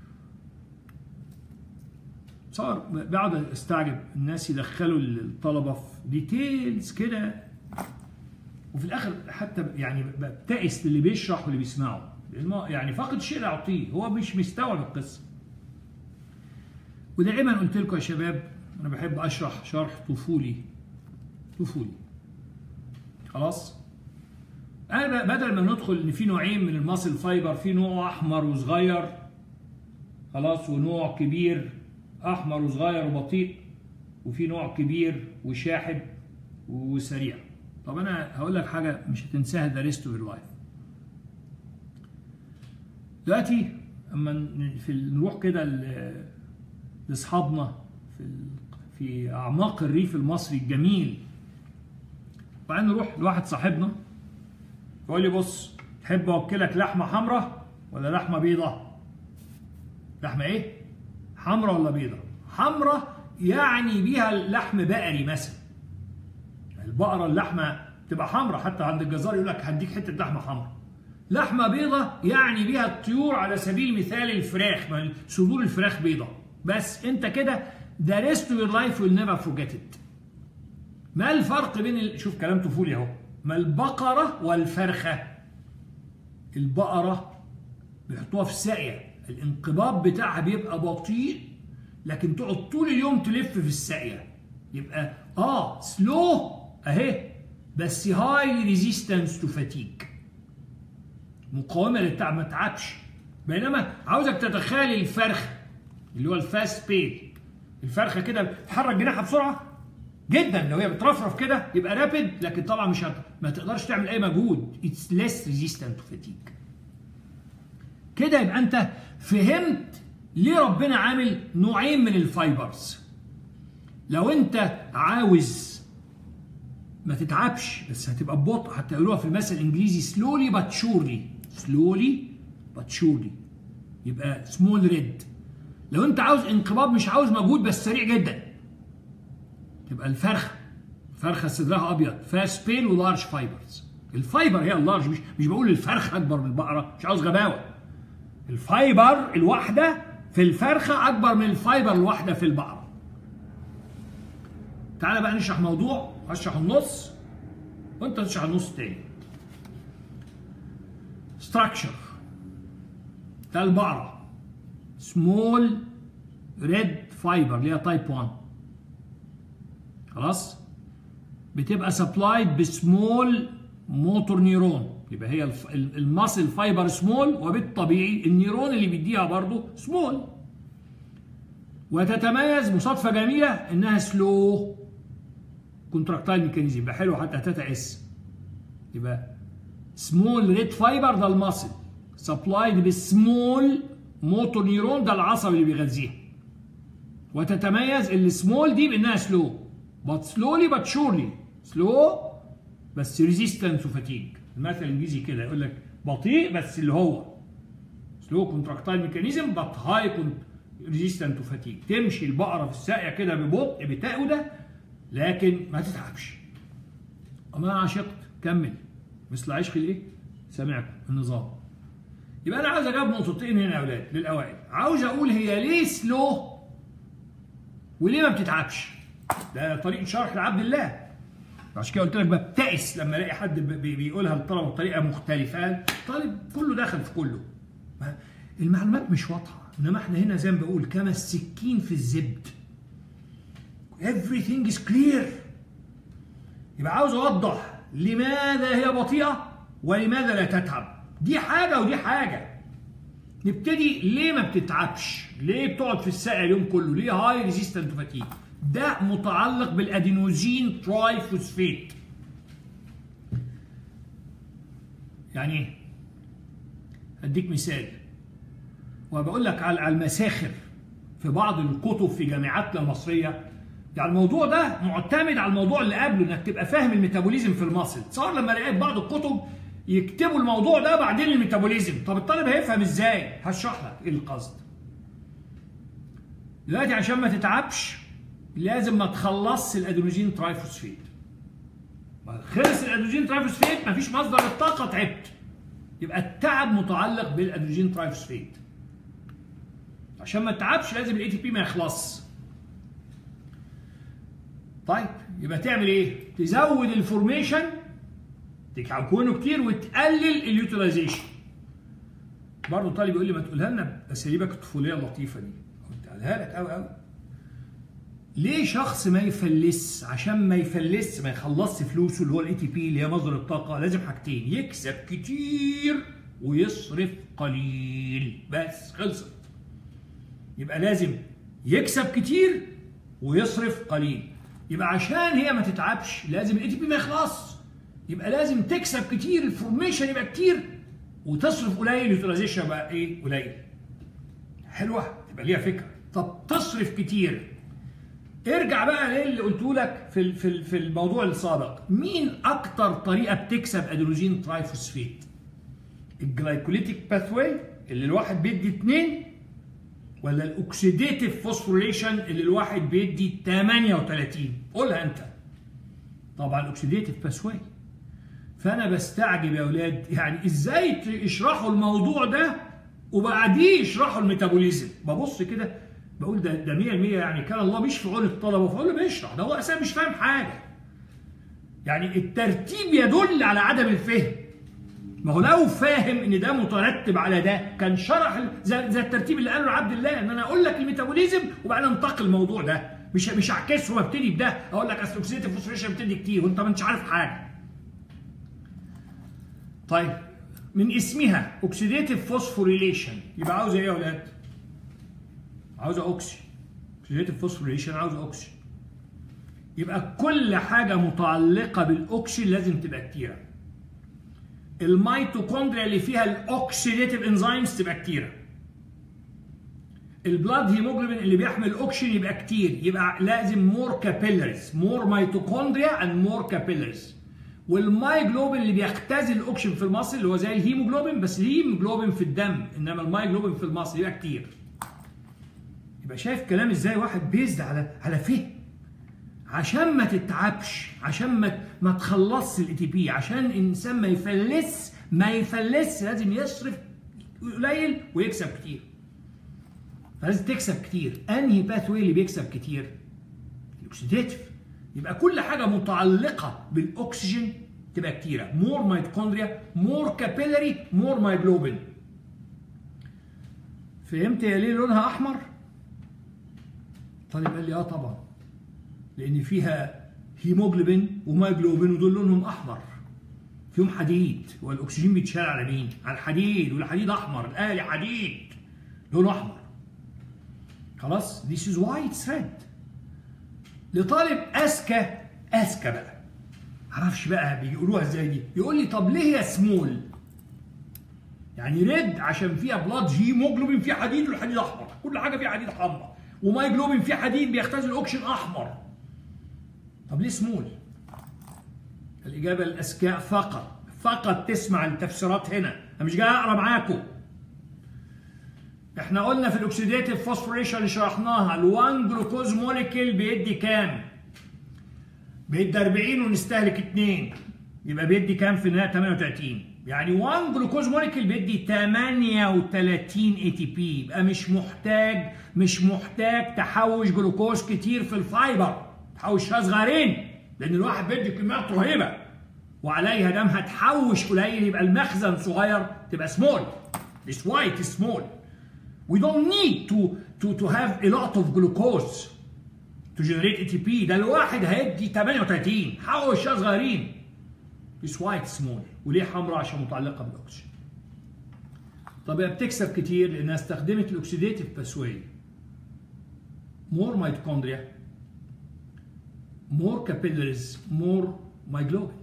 صار بقعد استعجب الناس يدخلوا الطلبه في ديتيلز كده وفي الاخر حتى يعني ببتئس للي بيشرح واللي بيسمعه يعني فاقد الشيء اللي اعطيه هو مش مستوعب القصه ودائما قلت لكم يا شباب انا بحب اشرح شرح طفولي طفولي خلاص انا بدل ما ندخل ان في نوعين من الماسل فايبر في نوع احمر وصغير خلاص ونوع كبير احمر وصغير وبطيء وفي نوع كبير وشاحب وسريع طب انا هقول لك حاجه مش هتنساها ذا ريست اوف لايف دلوقتي اما في نروح كده لاصحابنا في في اعماق الريف المصري الجميل وبعدين نروح لواحد صاحبنا يقول لي بص تحب اوكلك لحمه حمراء ولا لحمه بيضة لحمه ايه حمراء ولا بيضة حمراء يعني بيها لحم بقري مثلا البقره اللحمه تبقى حمراء حتى عند الجزار يقول لك هديك حته لحمه حمراء لحمه بيضة يعني بيها الطيور على سبيل المثال الفراخ صدور الفراخ بيضة بس انت كده the rest of your life will never forget it ما الفرق بين ال... شوف كلام طفولي اهو ما البقرة والفرخة البقرة بيحطوها في الساقية الانقباض بتاعها بيبقى بطيء لكن تقعد طول اليوم تلف في الساقية يبقى اه سلو اهي بس هاي ريزيستنس تو فاتيج مقاومه للتعب ما تعبش بينما عاوزك تتخيل الفرخه اللي هو الفاست بيل الفرخه كده بتحرك جناحها بسرعه جدا لو هي بترفرف كده يبقى رابد لكن طبعا مش هت... ما تقدرش تعمل اي مجهود اتس ليس ريزيستنت تو فاتيج كده يبقى انت فهمت ليه ربنا عامل نوعين من الفايبرز لو انت عاوز ما تتعبش بس هتبقى ببطء حتى يقولوها في المثل الانجليزي سلولي بات شورلي سلولي بات شورلي يبقى سمول ريد لو انت عاوز انقباض مش عاوز مجهود بس سريع جدا تبقى الفرخه فرخه صدرها ابيض فيها سبيل ولارج فايبرز الفايبر هي اللارج مش مش بقول الفرخه اكبر من البقره مش عاوز غباوه الفايبر الواحده في الفرخه اكبر من الفايبر الواحده في البقره تعالى بقى نشرح موضوع هشرح النص وانت تشرح النص التاني ستراكشر ده البقره سمول ريد فايبر اللي هي تايب 1 خلاص بتبقى سبلايد بسمول موتور نيرون يبقى هي الماسل فايبر سمول وبالطبيعي النيرون اللي بيديها برضه سمول وتتميز مصادفه جميله انها سلو كونتراكتايل ميكانيزم يبقى حلو حتى تاتا اس يبقى سمول ريد فايبر ده الماسل سبلايد بالسمول موتور نيرون ده العصب اللي بيغذيها وتتميز السمول دي بانها سلو but slowly but surely slow بس ريزيستنس وفاتيج المثل الانجليزي كده يقول لك بطيء بس اللي هو سلو كونتراكتايل ميكانيزم بط هاي ريزيستنت وفاتيج تمشي البقره في الساقيه كده ببطء بتأودة لكن ما تتعبش وما عشقت كمل مثل عشق الايه؟ سمعكم النظام يبقى انا عاوز اجاوب نقطتين هنا يا اولاد للاوائل عاوز اقول هي ليه سلو وليه ما بتتعبش ده طريقه شرح لعبد الله عشان كده قلت لك ببتئس لما الاقي حد بيقولها للطلبه بطريقه مختلفه طالب كله داخل في كله المعلومات مش واضحه انما احنا هنا زي ما بقول كما السكين في الزبد everything is clear يبقى عاوز اوضح لماذا هي بطيئه ولماذا لا تتعب دي حاجه ودي حاجه نبتدي ليه ما بتتعبش ليه بتقعد في الساقع اليوم كله ليه هاي ريزيستنت فاتيج ده متعلق بالادينوزين تراي فوسفيت يعني ايه اديك مثال وبقول لك على المساخر في بعض الكتب في جامعاتنا المصريه يعني الموضوع ده معتمد على الموضوع اللي قبله انك تبقى فاهم الميتابوليزم في المصل تصور لما لقيت بعض الكتب يكتبوا الموضوع ده بعدين الميتابوليزم طب الطالب هيفهم ازاي هشرح لك ايه القصد دلوقتي عشان ما تتعبش لازم ما تخلصش الادينوزين ترايفوسفيت خلص الادينوزين ترايفوسفيت مفيش مصدر للطاقه تعبت يبقى التعب متعلق بالادينوزين ترايفوسفيت عشان ما تتعبش لازم الاي تي بي ما يخلص طيب يبقى تعمل ايه تزود الفورميشن تكونه كتير وتقلل اليوتيلايزيشن برضه طالب يقول لي ما تقولها لنا باساليبك الطفوليه اللطيفه دي قلت قالها لك قوي قوي ليه شخص ما يفلس عشان ما يفلس ما يخلصش فلوسه اللي هو الاي تي بي اللي هي مصدر الطاقه لازم حاجتين يكسب كتير ويصرف قليل بس خلصت يبقى لازم يكسب كتير ويصرف قليل يبقى عشان هي ما تتعبش لازم الاي تي بي ما يخلص يبقى لازم تكسب كتير الفورميشن يبقى كتير وتصرف قليل اليوتيلايزيشن يبقى ايه قليل حلوه تبقى ليها فكره طب تصرف كتير ارجع بقى للي قلته لك في في في الموضوع السابق مين اكتر طريقه بتكسب ادينوزين ترايفوسفيت الجلايكوليتيك باثواي اللي الواحد بيدي 2 ولا الاكسيديتيف فوسفوريليشن اللي الواحد بيدي 38 قولها انت طبعا الاكسيديتيف باثواي فانا بستعجب يا اولاد يعني ازاي يشرحوا الموضوع ده وبعديه يشرحوا الميتابوليزم ببص كده بقول ده ده 100% يعني كان الله مش في عون الطلبه فاقول له بيشرح ده هو اساسا مش فاهم حاجه يعني الترتيب يدل على عدم الفهم ما هو لو فاهم ان ده مترتب على ده كان شرح زي, زي الترتيب اللي قاله عبد الله ان انا اقول لك الميتابوليزم وبعدين انتقل الموضوع ده مش مش اعكسه وابتدي بده اقول لك اصل اوكسيديتيف فوسفوريشن بتدي كتير وانت ما انتش عارف حاجه. طيب من اسمها اوكسيديتيف فوسفوريليشن يبقى عاوزه ايه يا اولاد؟ عاوزه اوكسي اوكسيديتيف فوسفوريليشن عاوزه اوكسي يبقى كل حاجه متعلقه بالاوكسي لازم تبقى كتيره الميتوكوندريا اللي فيها الاوكسيديتيف انزيمز تبقى كتيره البلاد هيموجلوبين اللي بيحمل الاوكسجين يبقى كتير يبقى لازم مور كابيلاريز مور ميتوكوندريا اند مور كابيلاريز والمايجلوبين اللي بيختزل الاوكسجين في المصل اللي هو زي الهيموجلوبين بس الهيموجلوبين في الدم انما المايجلوبين في المصل يبقى كتير يبقى شايف كلام ازاي واحد بيزد على على فهم عشان ما تتعبش عشان ما ما تخلصش الاي تي بي عشان الانسان ما يفلس ما يفلس لازم يصرف قليل ويكسب كتير فلازم تكسب كتير انهي باثوي اللي بيكسب كتير الاكسيديتيف يبقى كل حاجه متعلقه بالاكسجين تبقى كتيره مور ميتوكوندريا مور كابيلاري مور مايجلوبين فهمت يا ليه لونها احمر طالب قال لي اه طبعا لان فيها هيموجلوبين ومايجلوبين ودول لونهم احمر فيهم حديد هو الاكسجين بيتشال على مين على الحديد والحديد احمر الالي حديد لونه احمر خلاص this is why it's red لطالب اذكى اذكى بقى معرفش بقى بيقولوها ازاي دي يقول لي طب ليه هي سمول يعني ريد عشان فيها بلاد هيموجلوبين فيه حديد والحديد احمر كل حاجه فيها حديد احمر ومايجلوبين فيه حديد بيختزل الاكسجين احمر طب ليه سمول الاجابه الاذكياء فقط فقط تسمع التفسيرات هنا انا مش جاي اقرا معاكم احنا قلنا في الاكسيديتيف فوسفوريشن اللي شرحناها ال1 جلوكوز موليكيول بيدي كام بيدي 40 ونستهلك 2 يبقى بيدي كام في النهايه 38 يعني 1 جلوكوز موليكيول بيدي 38 اي تي بي يبقى مش محتاج مش محتاج تحوش جلوكوز كتير في الفايبر تحوشها صغيرين لان الواحد بيدي كميات رهيبه وعليها دام هتحوش قليل يبقى المخزن صغير تبقى سمول This white is small. We don't need to, to, to have a lot of glucose to generate ATP ده الواحد هيدي 38 حوشها صغيرين This white small وليه حمراء عشان متعلقة بالأكسجين طب هي بتكسب كتير لأنها استخدمت الأكسيديتيف باسواي more mitochondria more capillaries more myoglobin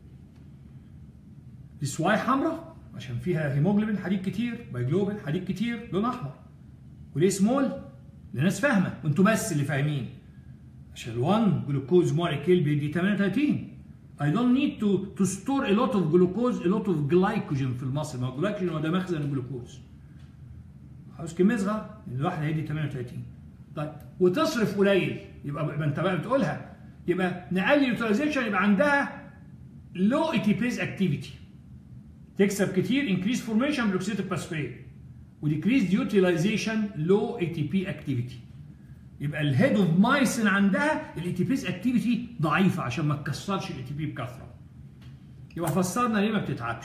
This why حمراء عشان فيها هيموجلوبين حديد كتير مايجلوبين حديد كتير لون احمر وليه سمول لناس فاهمه وانتوا بس اللي فاهمين عشان 1 جلوكوز موليكيول بيدي 38 I don't need to to store a lot of glucose a lot of glycogen في المصل ما هو الجلايكوجين هو ده مخزن الجلوكوز عاوز كميه صغيره الواحد هيدي 38 طيب وتصرف قليل يبقى ما انت بقى بتقولها يبقى نقلل اليوتيلايزيشن يبقى عندها لو اي تي بيز اكتيفيتي تكسب كتير increase formation بالاكسيتيف باسفاي وديكريز يوتيلايزيشن لو اي تي بي اكتيفيتي يبقى الهيد اوف مايسن عندها الاي تي بيز اكتيفيتي ضعيفه عشان ما تكسرش الاي تي بي بكثره يبقى فسرنا ليه ما بتتعبش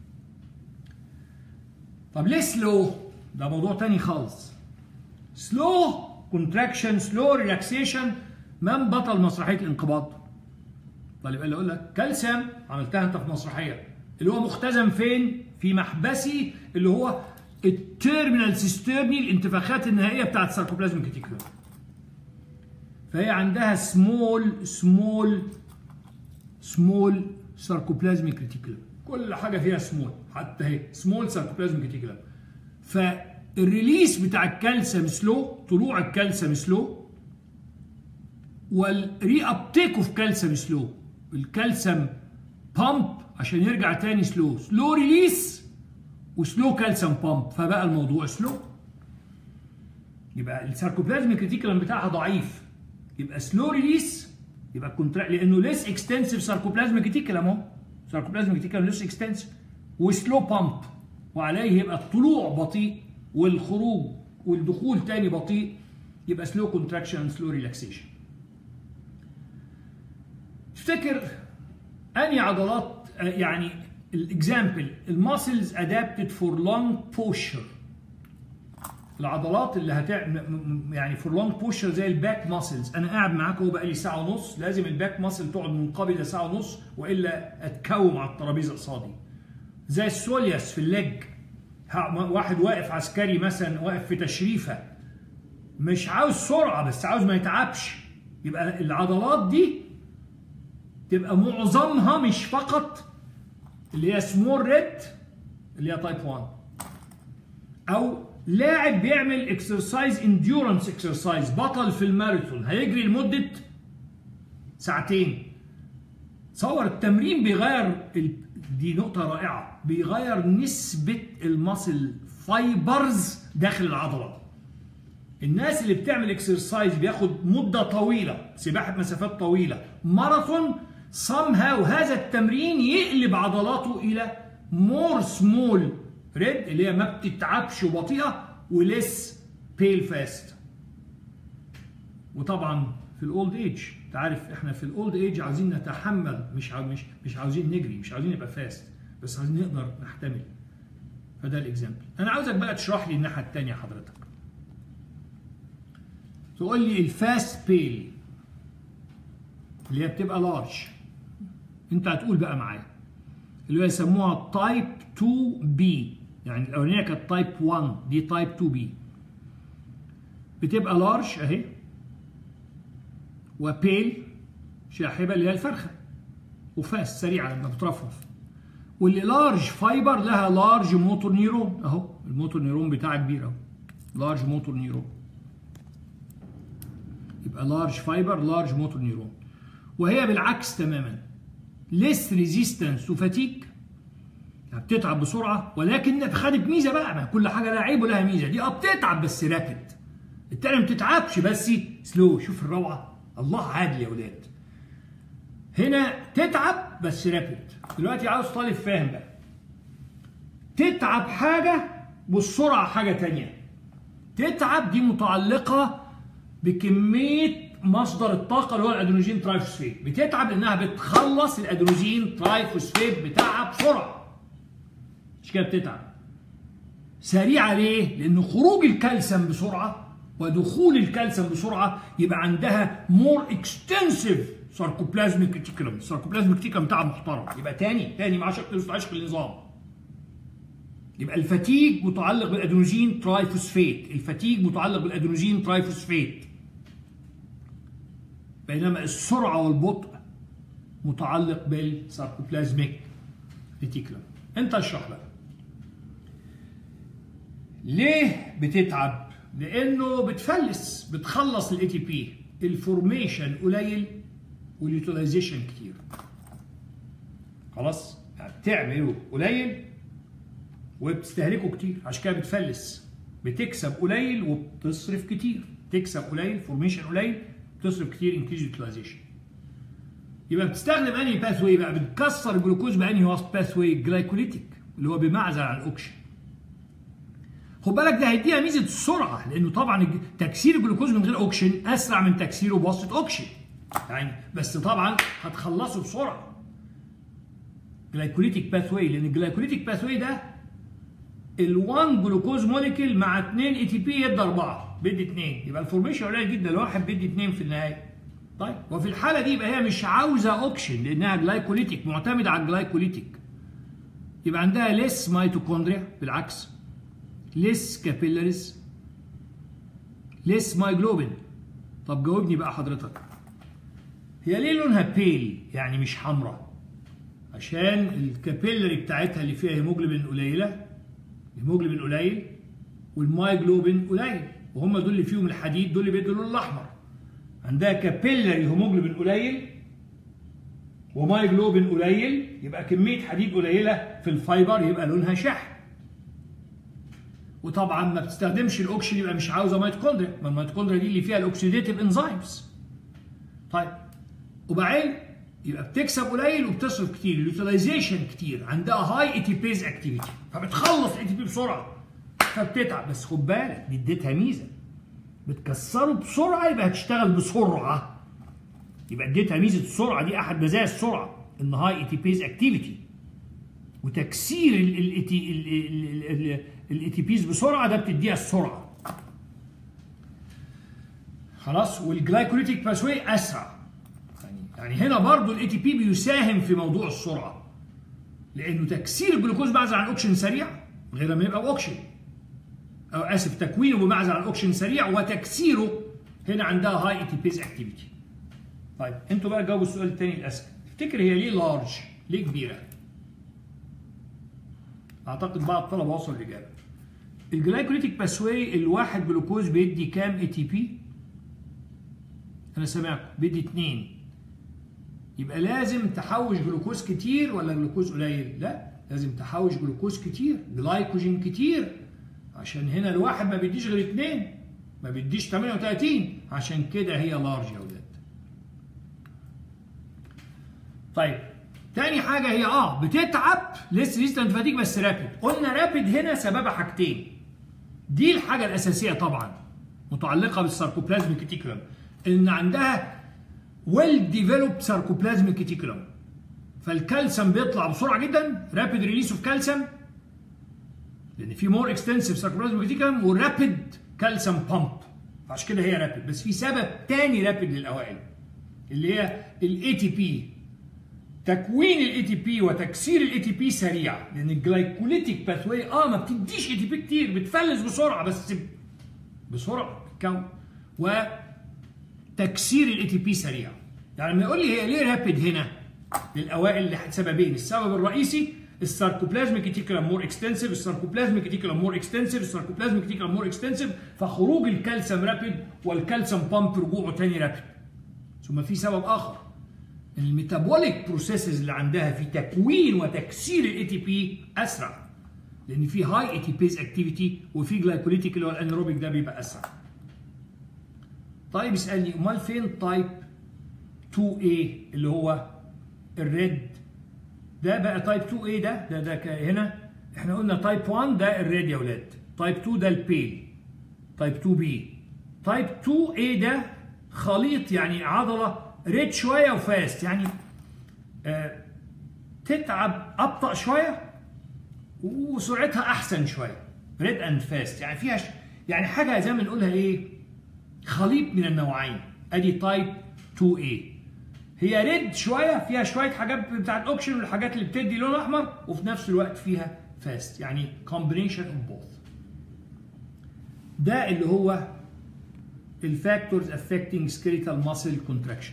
طب ليه سلو ده موضوع تاني خالص سلو كونتراكشن سلو ريلاكسيشن من بطل مسرحيه الانقباض طيب اللي اقول لك كالسيوم عملتها انت في مسرحيه اللي هو مختزن فين في محبسي اللي هو التيرمينال سيسترني الانتفاخات النهائيه بتاعت الساركوبلازم كيتيكولوم فهي عندها سمول سمول سمول ساركوبلازميك ريتيكولوم كل حاجه فيها سمول حتى هي سمول ساركوبلازميك ريتيكولوم فالريليس بتاع الكالسيوم سلو طلوع الكالسيوم سلو والري ابتيك اوف كالسيوم سلو الكالسيوم بامب عشان يرجع تاني سلو سلو ريليس وسلو كالسيوم بامب فبقى الموضوع سلو يبقى الساركوبلازميك ريتيكولم بتاعها ضعيف يبقى سلو ريليس يبقى الكونترا لانه ليس اكستنسيف ساركوبلازميك ريتيكولم اهو ساركوبلازميك ريتيكولم ليس اكستنسيف وسلو بامب وعليه يبقى الطلوع بطيء والخروج والدخول تاني بطيء يبقى سلو كونتراكشن سلو ريلاكسيشن تفتكر انهي عضلات يعني الاكزامبل الماسلز ادابتد فور لونج بوشر العضلات اللي هتع يعني فور لونج بوشر زي الباك ماسلز انا قاعد معاك اهو بقالي ساعه ونص لازم الباك ماسل تقعد منقبضه ساعه ونص والا اتكوم على الترابيزه قصادي زي السولياس في الليج واحد واقف عسكري مثلا واقف في تشريفه مش عاوز سرعه بس عاوز ما يتعبش يبقى العضلات دي تبقى معظمها مش فقط اللي هي سمول ريد اللي هي تايب 1 او لاعب بيعمل اكسرسايز انديورنس اكسرسايز بطل في الماراثون هيجري لمده ساعتين تصور التمرين بيغير دي نقطه رائعه بيغير نسبه الماسل فايبرز داخل العضله الناس اللي بتعمل اكسرسايز بياخد مده طويله سباحه مسافات طويله ماراثون somehow هذا التمرين يقلب عضلاته الى مور سمول ريد اللي هي ما بتتعبش وبطيئه وليس بيل فاست وطبعا في الاولد ايج انت عارف احنا في الاولد ايج عاوزين نتحمل مش عاو مش مش عاوزين نجري مش عاوزين نبقى فاست بس عايزين نقدر نحتمل فده الاكزامبل انا عاوزك بقى تشرح لي الناحيه الثانيه حضرتك تقول لي الفاست بيل اللي هي بتبقى لارج انت هتقول بقى معايا اللي هو يسموها تايب 2 بي يعني الاولانيه كانت تايب 1 دي تايب 2 بي بتبقى لارج اهي وبيل شاحبه اللي هي الفرخه وفاست سريعه لما بترفرف واللي لارج فايبر لها لارج موتور نيرون اهو الموتور نيرون بتاعها كبير اهو لارج موتور نيرون يبقى لارج فايبر لارج موتور نيرون وهي بالعكس تماما ليس ريزيستنس وفاتيج يعني بتتعب بسرعه ولكن خدت ميزه بقى ما كل حاجه لها عيب ولها ميزه دي اه بتتعب بس رابد التانية ما بتتعبش بس سلو شوف الروعه الله عادل يا ولاد هنا تتعب بس رابد دلوقتي عاوز طالب فاهم بقى تتعب حاجه والسرعه حاجه تانية تتعب دي متعلقه بكميه مصدر الطاقه اللي هو الادرينالين ترايفوسفيت بتتعب لانها بتخلص الادرينالين ترايفوسفيت بتاعها بسرعه مش كده بتتعب سريعه ليه؟ لان خروج الكالسيوم بسرعه ودخول الكالسيوم بسرعه يبقى عندها مور اكستنسيف ساركوبلازميك ريتيكولم الساركوبلازميك ريتيكولم بتاعها محترم يبقى تاني تاني مع شكل عشق النظام يبقى الفتيج متعلق بالادرينالين ترايفوسفيت الفتيج متعلق بالادرينالين ترايفوسفيت بينما السرعه والبطء متعلق بالساركوبلازميك ريتيكولم انت اشرح بقى ليه بتتعب لانه بتفلس بتخلص الاي تي بي الفورميشن قليل واليوتيلايزيشن كتير خلاص يعني بتعمله قليل وبتستهلكه كتير عشان كده بتفلس بتكسب قليل وبتصرف كتير تكسب قليل فورميشن قليل بتصرف كتير انكريز يوتيلايزيشن يبقى بتستخدم انهي باث واي بقى بتكسر الجلوكوز بانهي وسط باث واي جلايكوليتيك اللي هو بمعزل عن الاوكسجين خد بالك ده هيديها ميزه السرعه لانه طبعا تكسير الجلوكوز من غير اوكسجين اسرع من تكسيره بواسطه اوكسجين يعني بس طبعا هتخلصه بسرعه جلايكوليتيك باث واي لان الجلايكوليتيك باث واي ده ال1 جلوكوز موليكيول مع 2 اي تي بي يدي 4 بيدي 2 يبقى الفورميشن قليل جدا الواحد بيدي 2 في النهايه طيب وفي الحاله دي يبقى هي مش عاوزه اوكسجين لانها جلايكوليتيك معتمده على الجلايكوليتيك يبقى عندها ليس ميتوكوندريا بالعكس ليس كابيلاريز ليس مايجلوبين طب جاوبني بقى حضرتك هي ليه لونها بيل يعني مش حمراء عشان الكابيلاري بتاعتها اللي فيها هيموجلوبين قليله الهيموجلوبين قليل والمايجلوبين قليل وهم دول اللي فيهم الحديد دول اللي بيدوا اللون الاحمر عندها كابيلاري هيموجلوبين قليل ومايجلوبين قليل يبقى كميه حديد قليله في الفايبر يبقى لونها شحم وطبعا ما بتستخدمش الاوكسجين يبقى مش عاوزه ميتوكوندريا ما الميتوكوندريا دي اللي فيها الاكسيديتيف انزيمز طيب وبعدين يبقى بتكسب قليل وبتصرف كتير اليوتيلايزيشن كتير عندها هاي اي تي بيز اكتيفيتي فبتخلص الاي تي بي بسرعه فبتتعب بس خد بالك دي اديتها ميزه بتكسره بسرعه يبقى هتشتغل بسرعه يبقى اديتها ميزه السرعه دي احد مزايا السرعه ان هاي اي تي بيز اكتيفيتي وتكسير الاي تي بيز بسرعه ده بتديها السرعه خلاص والجلايكوليتيك باسوي اسرع يعني يعني هنا برضو الاي تي بي بيساهم في موضوع السرعه لانه تكسير الجلوكوز بعزل عن الاوكسجين سريع غير لما يبقى اوكسجين او اسف تكوينه بمعزل عن الاوكسجين سريع وتكسيره هنا عندها هاي اي تي بيز اكتيفيتي طيب انتوا بقى جاوبوا السؤال الثاني الاسهل تفتكر هي ليه لارج ليه كبيره اعتقد بعض الطلبه وصلوا الاجابه الجلايكوليتيك باسواي الواحد جلوكوز بيدي كام اي تي بي انا سامعكم بيدي 2 يبقى لازم تحوش جلوكوز كتير ولا جلوكوز قليل لا لازم تحوش جلوكوز كتير جلايكوجين كتير عشان هنا الواحد ما بيديش غير 2 ما بيديش 38 عشان كده هي لارج يا ولاد طيب تاني حاجة هي اه بتتعب لسه ريزيستنت فاتيج بس رابد قلنا رابد هنا سببها حاجتين دي الحاجة الأساسية طبعا متعلقة بالساركوبلازميك ريتيكولم ان عندها ويل ديفلوب ساركوبلازميك ريتيكولم فالكالسيوم بيطلع بسرعة جدا رابد ريليس اوف كالسيوم لان في مور اكستنسيف ساركوبلازميك ريتيكولم ورابد كالسيوم بامب عشان كده هي رابد بس في سبب تاني رابد للاوائل اللي هي الاي تي بي تكوين الاي تي بي وتكسير الاي تي بي سريع لان الجلايكوليتيك باثوي اه ما بتديش اي تي بي كتير بتفلس بسرعه بس بسرعه بتتكون وتكسير الاي تي بي سريع يعني لما يقول لي هي ليه رابد هنا للاوائل لسببين السبب الرئيسي الساركوبلازميك ريتيكولم مور اكستنسيف الساركوبلازميك ريتيكولم مور اكستنسيف الساركوبلازميك ريتيكولم مور اكستنسيف فخروج الكالسيوم رابد والكالسيوم بامب رجوعه تاني رابد ثم في سبب اخر الميتابوليك بروسيسز اللي عندها في تكوين وتكسير الاي تي بي اسرع لان في هاي اي تي بيز اكتيفيتي وفي جلايكوليتيك اللي هو الانيروبيك ده بيبقى اسرع طيب اسالني امال فين تايب 2 a اللي هو الريد ده بقى تايب 2 a ده ده ده هنا احنا قلنا تايب 1 ده الريد يا ولاد تايب 2 ده البيل تايب 2 b تايب 2 a ده خليط يعني عضله ريد شويه وفاست يعني آه تتعب ابطا شويه وسرعتها احسن شويه ريد اند فاست يعني فيها ش... يعني حاجه زي ما نقولها ايه خليط من النوعين ادي تايب 2 a هي ريد شويه فيها شويه حاجات بتاعت اوكشن والحاجات اللي بتدي لون احمر وفي نفس الوقت فيها فاست يعني كومبينيشن اوف بوث ده اللي هو الفاكتورز افكتنج سكريتال ماسل كونتراكشن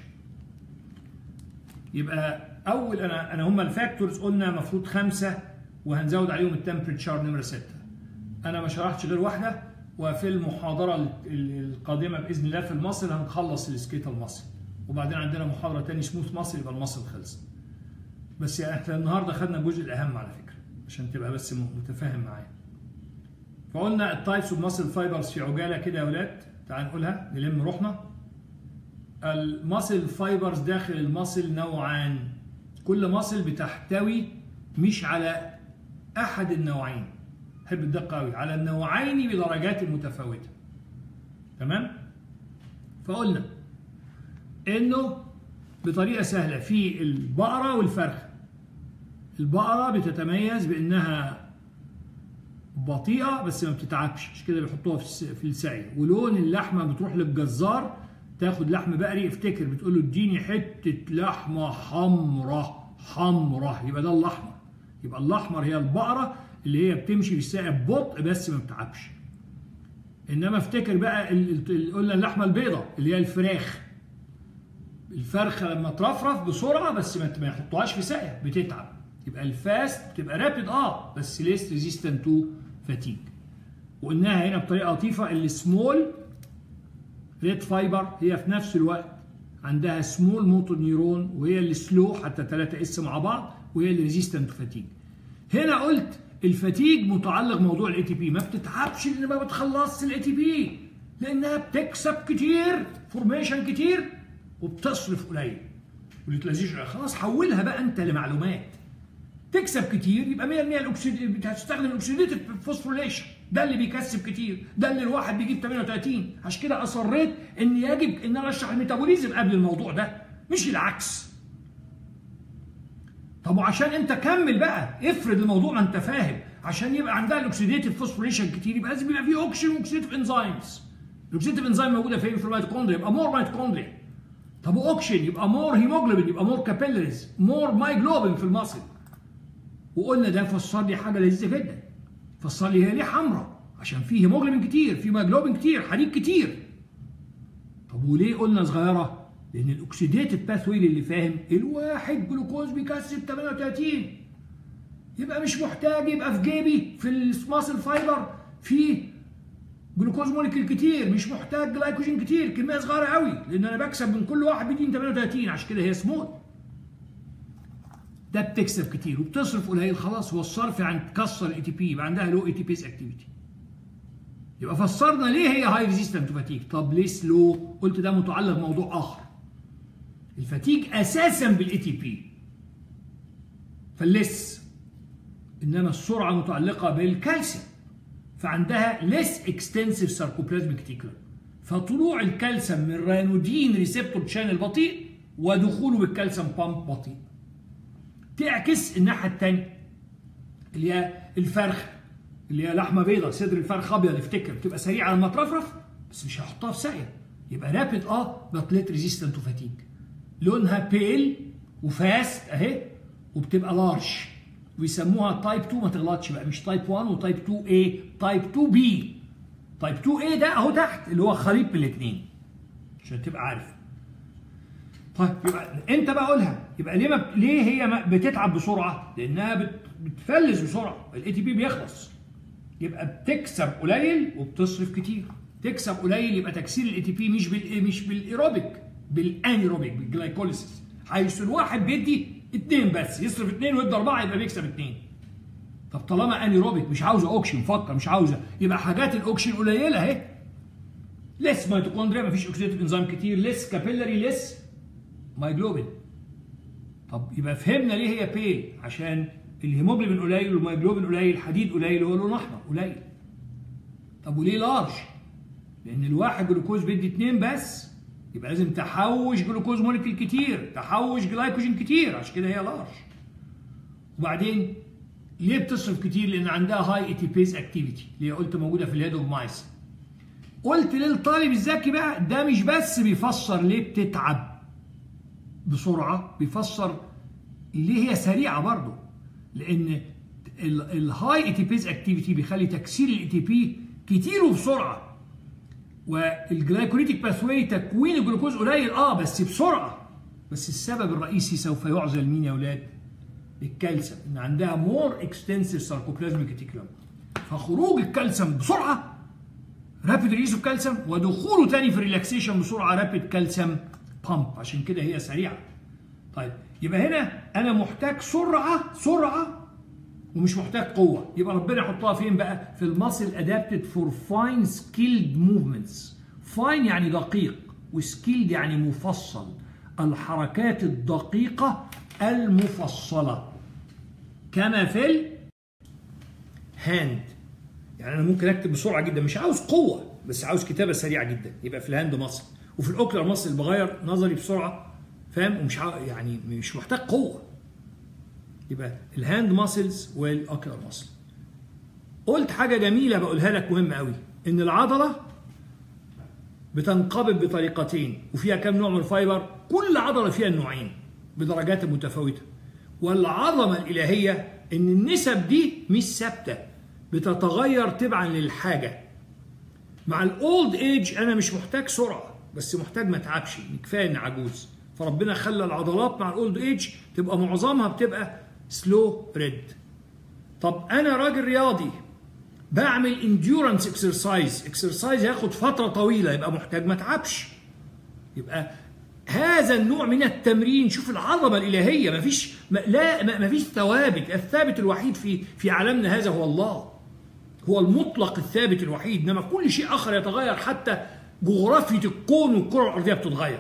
يبقى اول انا انا هم الفاكتورز قلنا المفروض خمسه وهنزود عليهم التمبريتشر نمره سته انا ما شرحتش غير واحده وفي المحاضره القادمه باذن الله في المصل هنخلص السكيتال ماسل وبعدين عندنا محاضره تاني سموث ماسل يبقى المصل خلص بس يعني احنا النهارده خدنا الجزء الاهم على فكره عشان تبقى بس متفاهم معايا فقلنا التايبس اوف ماسل فايبرز في عجاله كده يا ولاد تعال نقولها نلم روحنا الماسل فايبرز داخل الماسل نوعان كل ماسل بتحتوي مش على احد النوعين حب الدقه قوي على النوعين بدرجات متفاوته تمام فقلنا انه بطريقه سهله في البقره والفرخه البقره بتتميز بانها بطيئه بس ما بتتعبش مش كده بيحطوها في السعي ولون اللحمه بتروح للجزار تاخد لحم بقري افتكر بتقول له اديني حته لحمه حمراء حمراء يبقى ده الاحمر يبقى الاحمر هي البقره اللي هي بتمشي في الساقي ببطء بس ما بتتعبش انما افتكر بقى قلنا اللحمه البيضاء اللي هي الفراخ الفرخه لما ترفرف بسرعه بس ما يحطوهاش في ساقيه بتتعب يبقى الفاست بتبقى رابد اه بس ليست ريزيستنت تو فاتيج وقلناها هنا بطريقه لطيفه السمول ريد فايبر هي في نفس الوقت عندها سمول موتور نيرون وهي اللي سلو حتى 3 اس مع بعض وهي اللي ريزيستنت تو فاتيج هنا قلت الفاتيج متعلق موضوع الاي تي بي ما بتتعبش لان ما بتخلصش الاي تي بي لانها بتكسب كتير فورميشن كتير وبتصرف قليل واليوتيلايزيشن خلاص حولها بقى انت لمعلومات تكسب كتير يبقى 100% الاكسيد هتستخدم الاكسيديتيف فوسفوريليشن ده اللي بيكسب كتير ده اللي الواحد بيجيب 38 عشان كده اصريت ان يجب ان انا اشرح الميتابوليزم قبل الموضوع ده مش العكس طب وعشان انت كمل بقى افرض الموضوع ما انت فاهم عشان يبقى عندها الاكسيديتيف فوسفوريليشن كتير يبقى لازم يبقى فيه اوكسجين واكسيديتيف انزيمز الاكسيديتيف انزيم موجوده فين في الميتوكوندريا يبقى مور ميتوكوندريا طب اوكسجين يبقى مور هيموجلوبين يبقى مور كابيلاريز مور مايجلوبين في المصل وقلنا ده فسر لي حاجه لذيذه جدا فسر لي هي ليه حمراء عشان فيه هيموجلوبين كتير في مايجلوبين كتير حديد كتير طب وليه قلنا صغيره لان الاكسيديتيف باثوي اللي فاهم الواحد جلوكوز بيكسب 38 يبقى مش محتاج يبقى في جيبي في الماسل فايبر في جلوكوز موليكيول كتير مش محتاج جلايكوجين كتير كميه صغيره قوي لان انا بكسب من كل واحد بيديني 38 عشان كده هي سمول ده بتكسب كتير وبتصرف قليل خلاص هو الصرف عن تكسر الاي تي بي يبقى عندها لو اي تي بيز اكتيفيتي يبقى فسرنا ليه هي هاي ريزيستنت فاتيج طب ليه سلو قلت ده متعلق بموضوع اخر الفاتيج اساسا بالاي تي بي فالليس انما السرعه متعلقه بالكالسيوم فعندها ليس اكستنسيف ساركوبلازميك تيكولر فطلوع الكالسيوم من رانودين ريسبتور شانل بطيء ودخوله بالكالسيوم بامب بطيء تعكس الناحيه الثانيه اللي هي الفرخ اللي هي لحمه بيضاء صدر الفرخ ابيض افتكر بتبقى سريعه لما ترفرف بس مش هحطها في ساقيه يبقى رابid اه بطلت ريزيستنت وفاتيج لونها بيل وفاست اهي وبتبقى لارج ويسموها تايب 2 ما تغلطش بقى مش تايب 1 وتايب 2 A تايب 2 B تايب 2 A ده اهو تحت اللي هو خليط من الاثنين عشان تبقى عارف طيب يبقى انت بقى قولها يبقى ليه ما ليه هي ما بتتعب بسرعه؟ لانها بت... بتفلس بسرعه الاي تي بي بيخلص يبقى بتكسب قليل وبتصرف كتير تكسب قليل يبقى تكسير الاي تي بي مش بال مش بالايروبيك بالانيروبيك بالجلايكوليسيس حيث الواحد بيدي اثنين بس يصرف اثنين ويدي اربعه يبقى بيكسب اثنين طب طالما انيروبيك مش عاوزه اوكشن فكر مش عاوزه يبقى حاجات الاوكشن قليله اهي ليس ميتوكوندريا مفيش اوكسيديتيف انزيم كتير ليس كابيلاري ليس مايجلوبين طب يبقى فهمنا ليه هي بيل عشان الهيموجلوبين قليل والمايجلوبين قليل الحديد قليل هو لون احمر قليل طب وليه لارج لان الواحد جلوكوز بيدي اتنين بس يبقى لازم تحوش جلوكوز موليكيول كتير تحوش جلايكوجين كتير عشان كده هي لارج وبعدين ليه بتصرف كتير لان عندها هاي اي تي بيز اكتيفيتي اللي قلت موجوده في الهيد اوف مايس قلت للطالب الذكي بقى ده مش بس بيفسر ليه بتتعب بسرعه بيفسر ليه هي سريعه برضه لان الهاي اي تي بيز اكتيفيتي بيخلي تكسير الاي تي بي كتير وبسرعه والجلايكوليتيك باثواي تكوين الجلوكوز قليل اه بس بسرعه بس السبب الرئيسي سوف يعزل مين يا اولاد؟ الكالسيوم ان عندها مور اكستنسيف ساركوبلازميك ريتيكولوم فخروج الكالسيوم بسرعه رابيد ريليز اوف كالسيوم ودخوله تاني في الريلاكسيشن بسرعه رابيد كالسيوم بامب عشان كده هي سريعه طيب يبقى هنا انا محتاج سرعه سرعه ومش محتاج قوه يبقى ربنا يحطها فين بقى في الماسل ادابتد فور فاين سكيلد موفمنتس فاين يعني دقيق وسكيلد يعني مفصل الحركات الدقيقه المفصله كما في الهاند يعني انا ممكن اكتب بسرعه جدا مش عاوز قوه بس عاوز كتابه سريعه جدا يبقى في الهاند ماسل وفي الاوكلر ماسل بغير نظري بسرعه فاهم ومش يعني مش محتاج قوه يبقى الهاند ماسلز والاوكلر ماسل قلت حاجه جميله بقولها لك مهمه قوي ان العضله بتنقبض بطريقتين وفيها كم نوع من الفايبر كل عضله فيها النوعين بدرجات متفاوته والعظمه الالهيه ان النسب دي مش ثابته بتتغير تبعا للحاجه مع الاولد ايج انا مش محتاج سرعه بس محتاج ما اتعبش كفايه اني عجوز فربنا خلى العضلات مع الاولد ايج تبقى معظمها بتبقى سلو ريد طب انا راجل رياضي بعمل انديورنس اكسرسايز اكسرسايز هياخد فتره طويله يبقى محتاج ما اتعبش يبقى هذا النوع من التمرين شوف العظمه الالهيه ما فيش ما لا ما فيش ثوابت الثابت الوحيد في في عالمنا هذا هو الله هو المطلق الثابت الوحيد انما كل شيء اخر يتغير حتى جغرافيه الكون والكره الارضيه بتتغير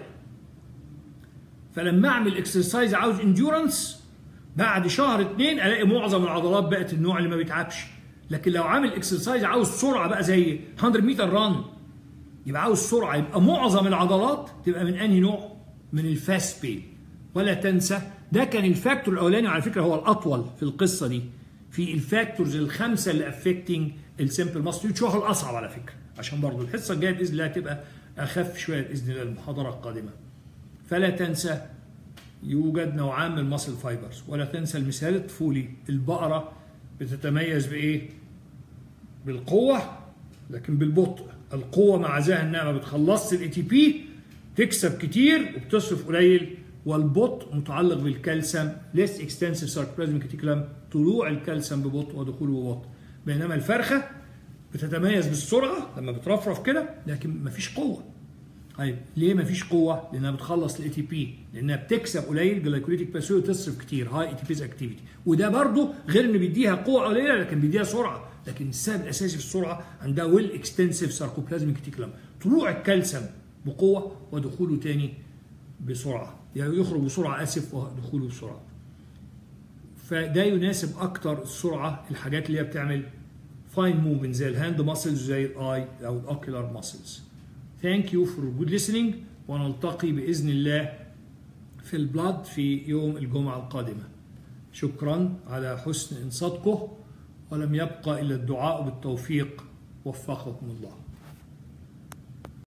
فلما اعمل اكسرسايز عاوز انديورنس بعد شهر اتنين الاقي معظم العضلات بقت النوع اللي ما بيتعبش لكن لو عامل اكسرسايز عاوز سرعه بقى زي 100 متر ران يبقى عاوز سرعه يبقى معظم العضلات تبقى من انهي نوع؟ من الفاست بي ولا تنسى ده كان الفاكتور الاولاني على فكره هو الاطول في القصه دي في الفاكتورز الخمسه اللي افكتنج السمبل ماستر شو هو الاصعب على فكره عشان برضه الحصه الجايه باذن الله هتبقى اخف شويه باذن الله المحاضره القادمه فلا تنسى يوجد نوعان من الماسل فايبرز ولا تنسى المثال الطفولي البقره بتتميز بايه بالقوه لكن بالبطء القوه مع ذا انها ما بتخلصش الاي تي بي تكسب كتير وبتصرف قليل والبطء متعلق بالكالسيوم ليس اكستنسيف ساركوبلازميك ريتيكولم طلوع الكالسيوم ببطء ودخوله ببطء بينما الفرخه بتتميز بالسرعه لما بترفرف كده لكن مفيش قوه طيب ليه مفيش قوه؟ لانها بتخلص الاي تي بي لانها بتكسب قليل جلايكوليتيك باسوي وتصرف كتير هاي اي تي بيز اكتيفيتي وده برضه غير انه بيديها قوه قليله لكن بيديها سرعه لكن السبب الاساسي في السرعه عندها ويل اكستنسيف ساركوبلازميك ريتيكولم طلوع الكالسيوم بقوه ودخوله تاني بسرعه يعني يخرج بسرعه اسف ودخوله بسرعه فده يناسب اكتر السرعه الحاجات اللي هي بتعمل فاين موفمنت زي الهاند ماسلز زي الاي او الاوكيولار ماسلز ثانك يو فور جود listening ونلتقي باذن الله في البلاد في يوم الجمعه القادمه شكرا على حسن انصاتكم ولم يبقى الا الدعاء بالتوفيق وفقكم الله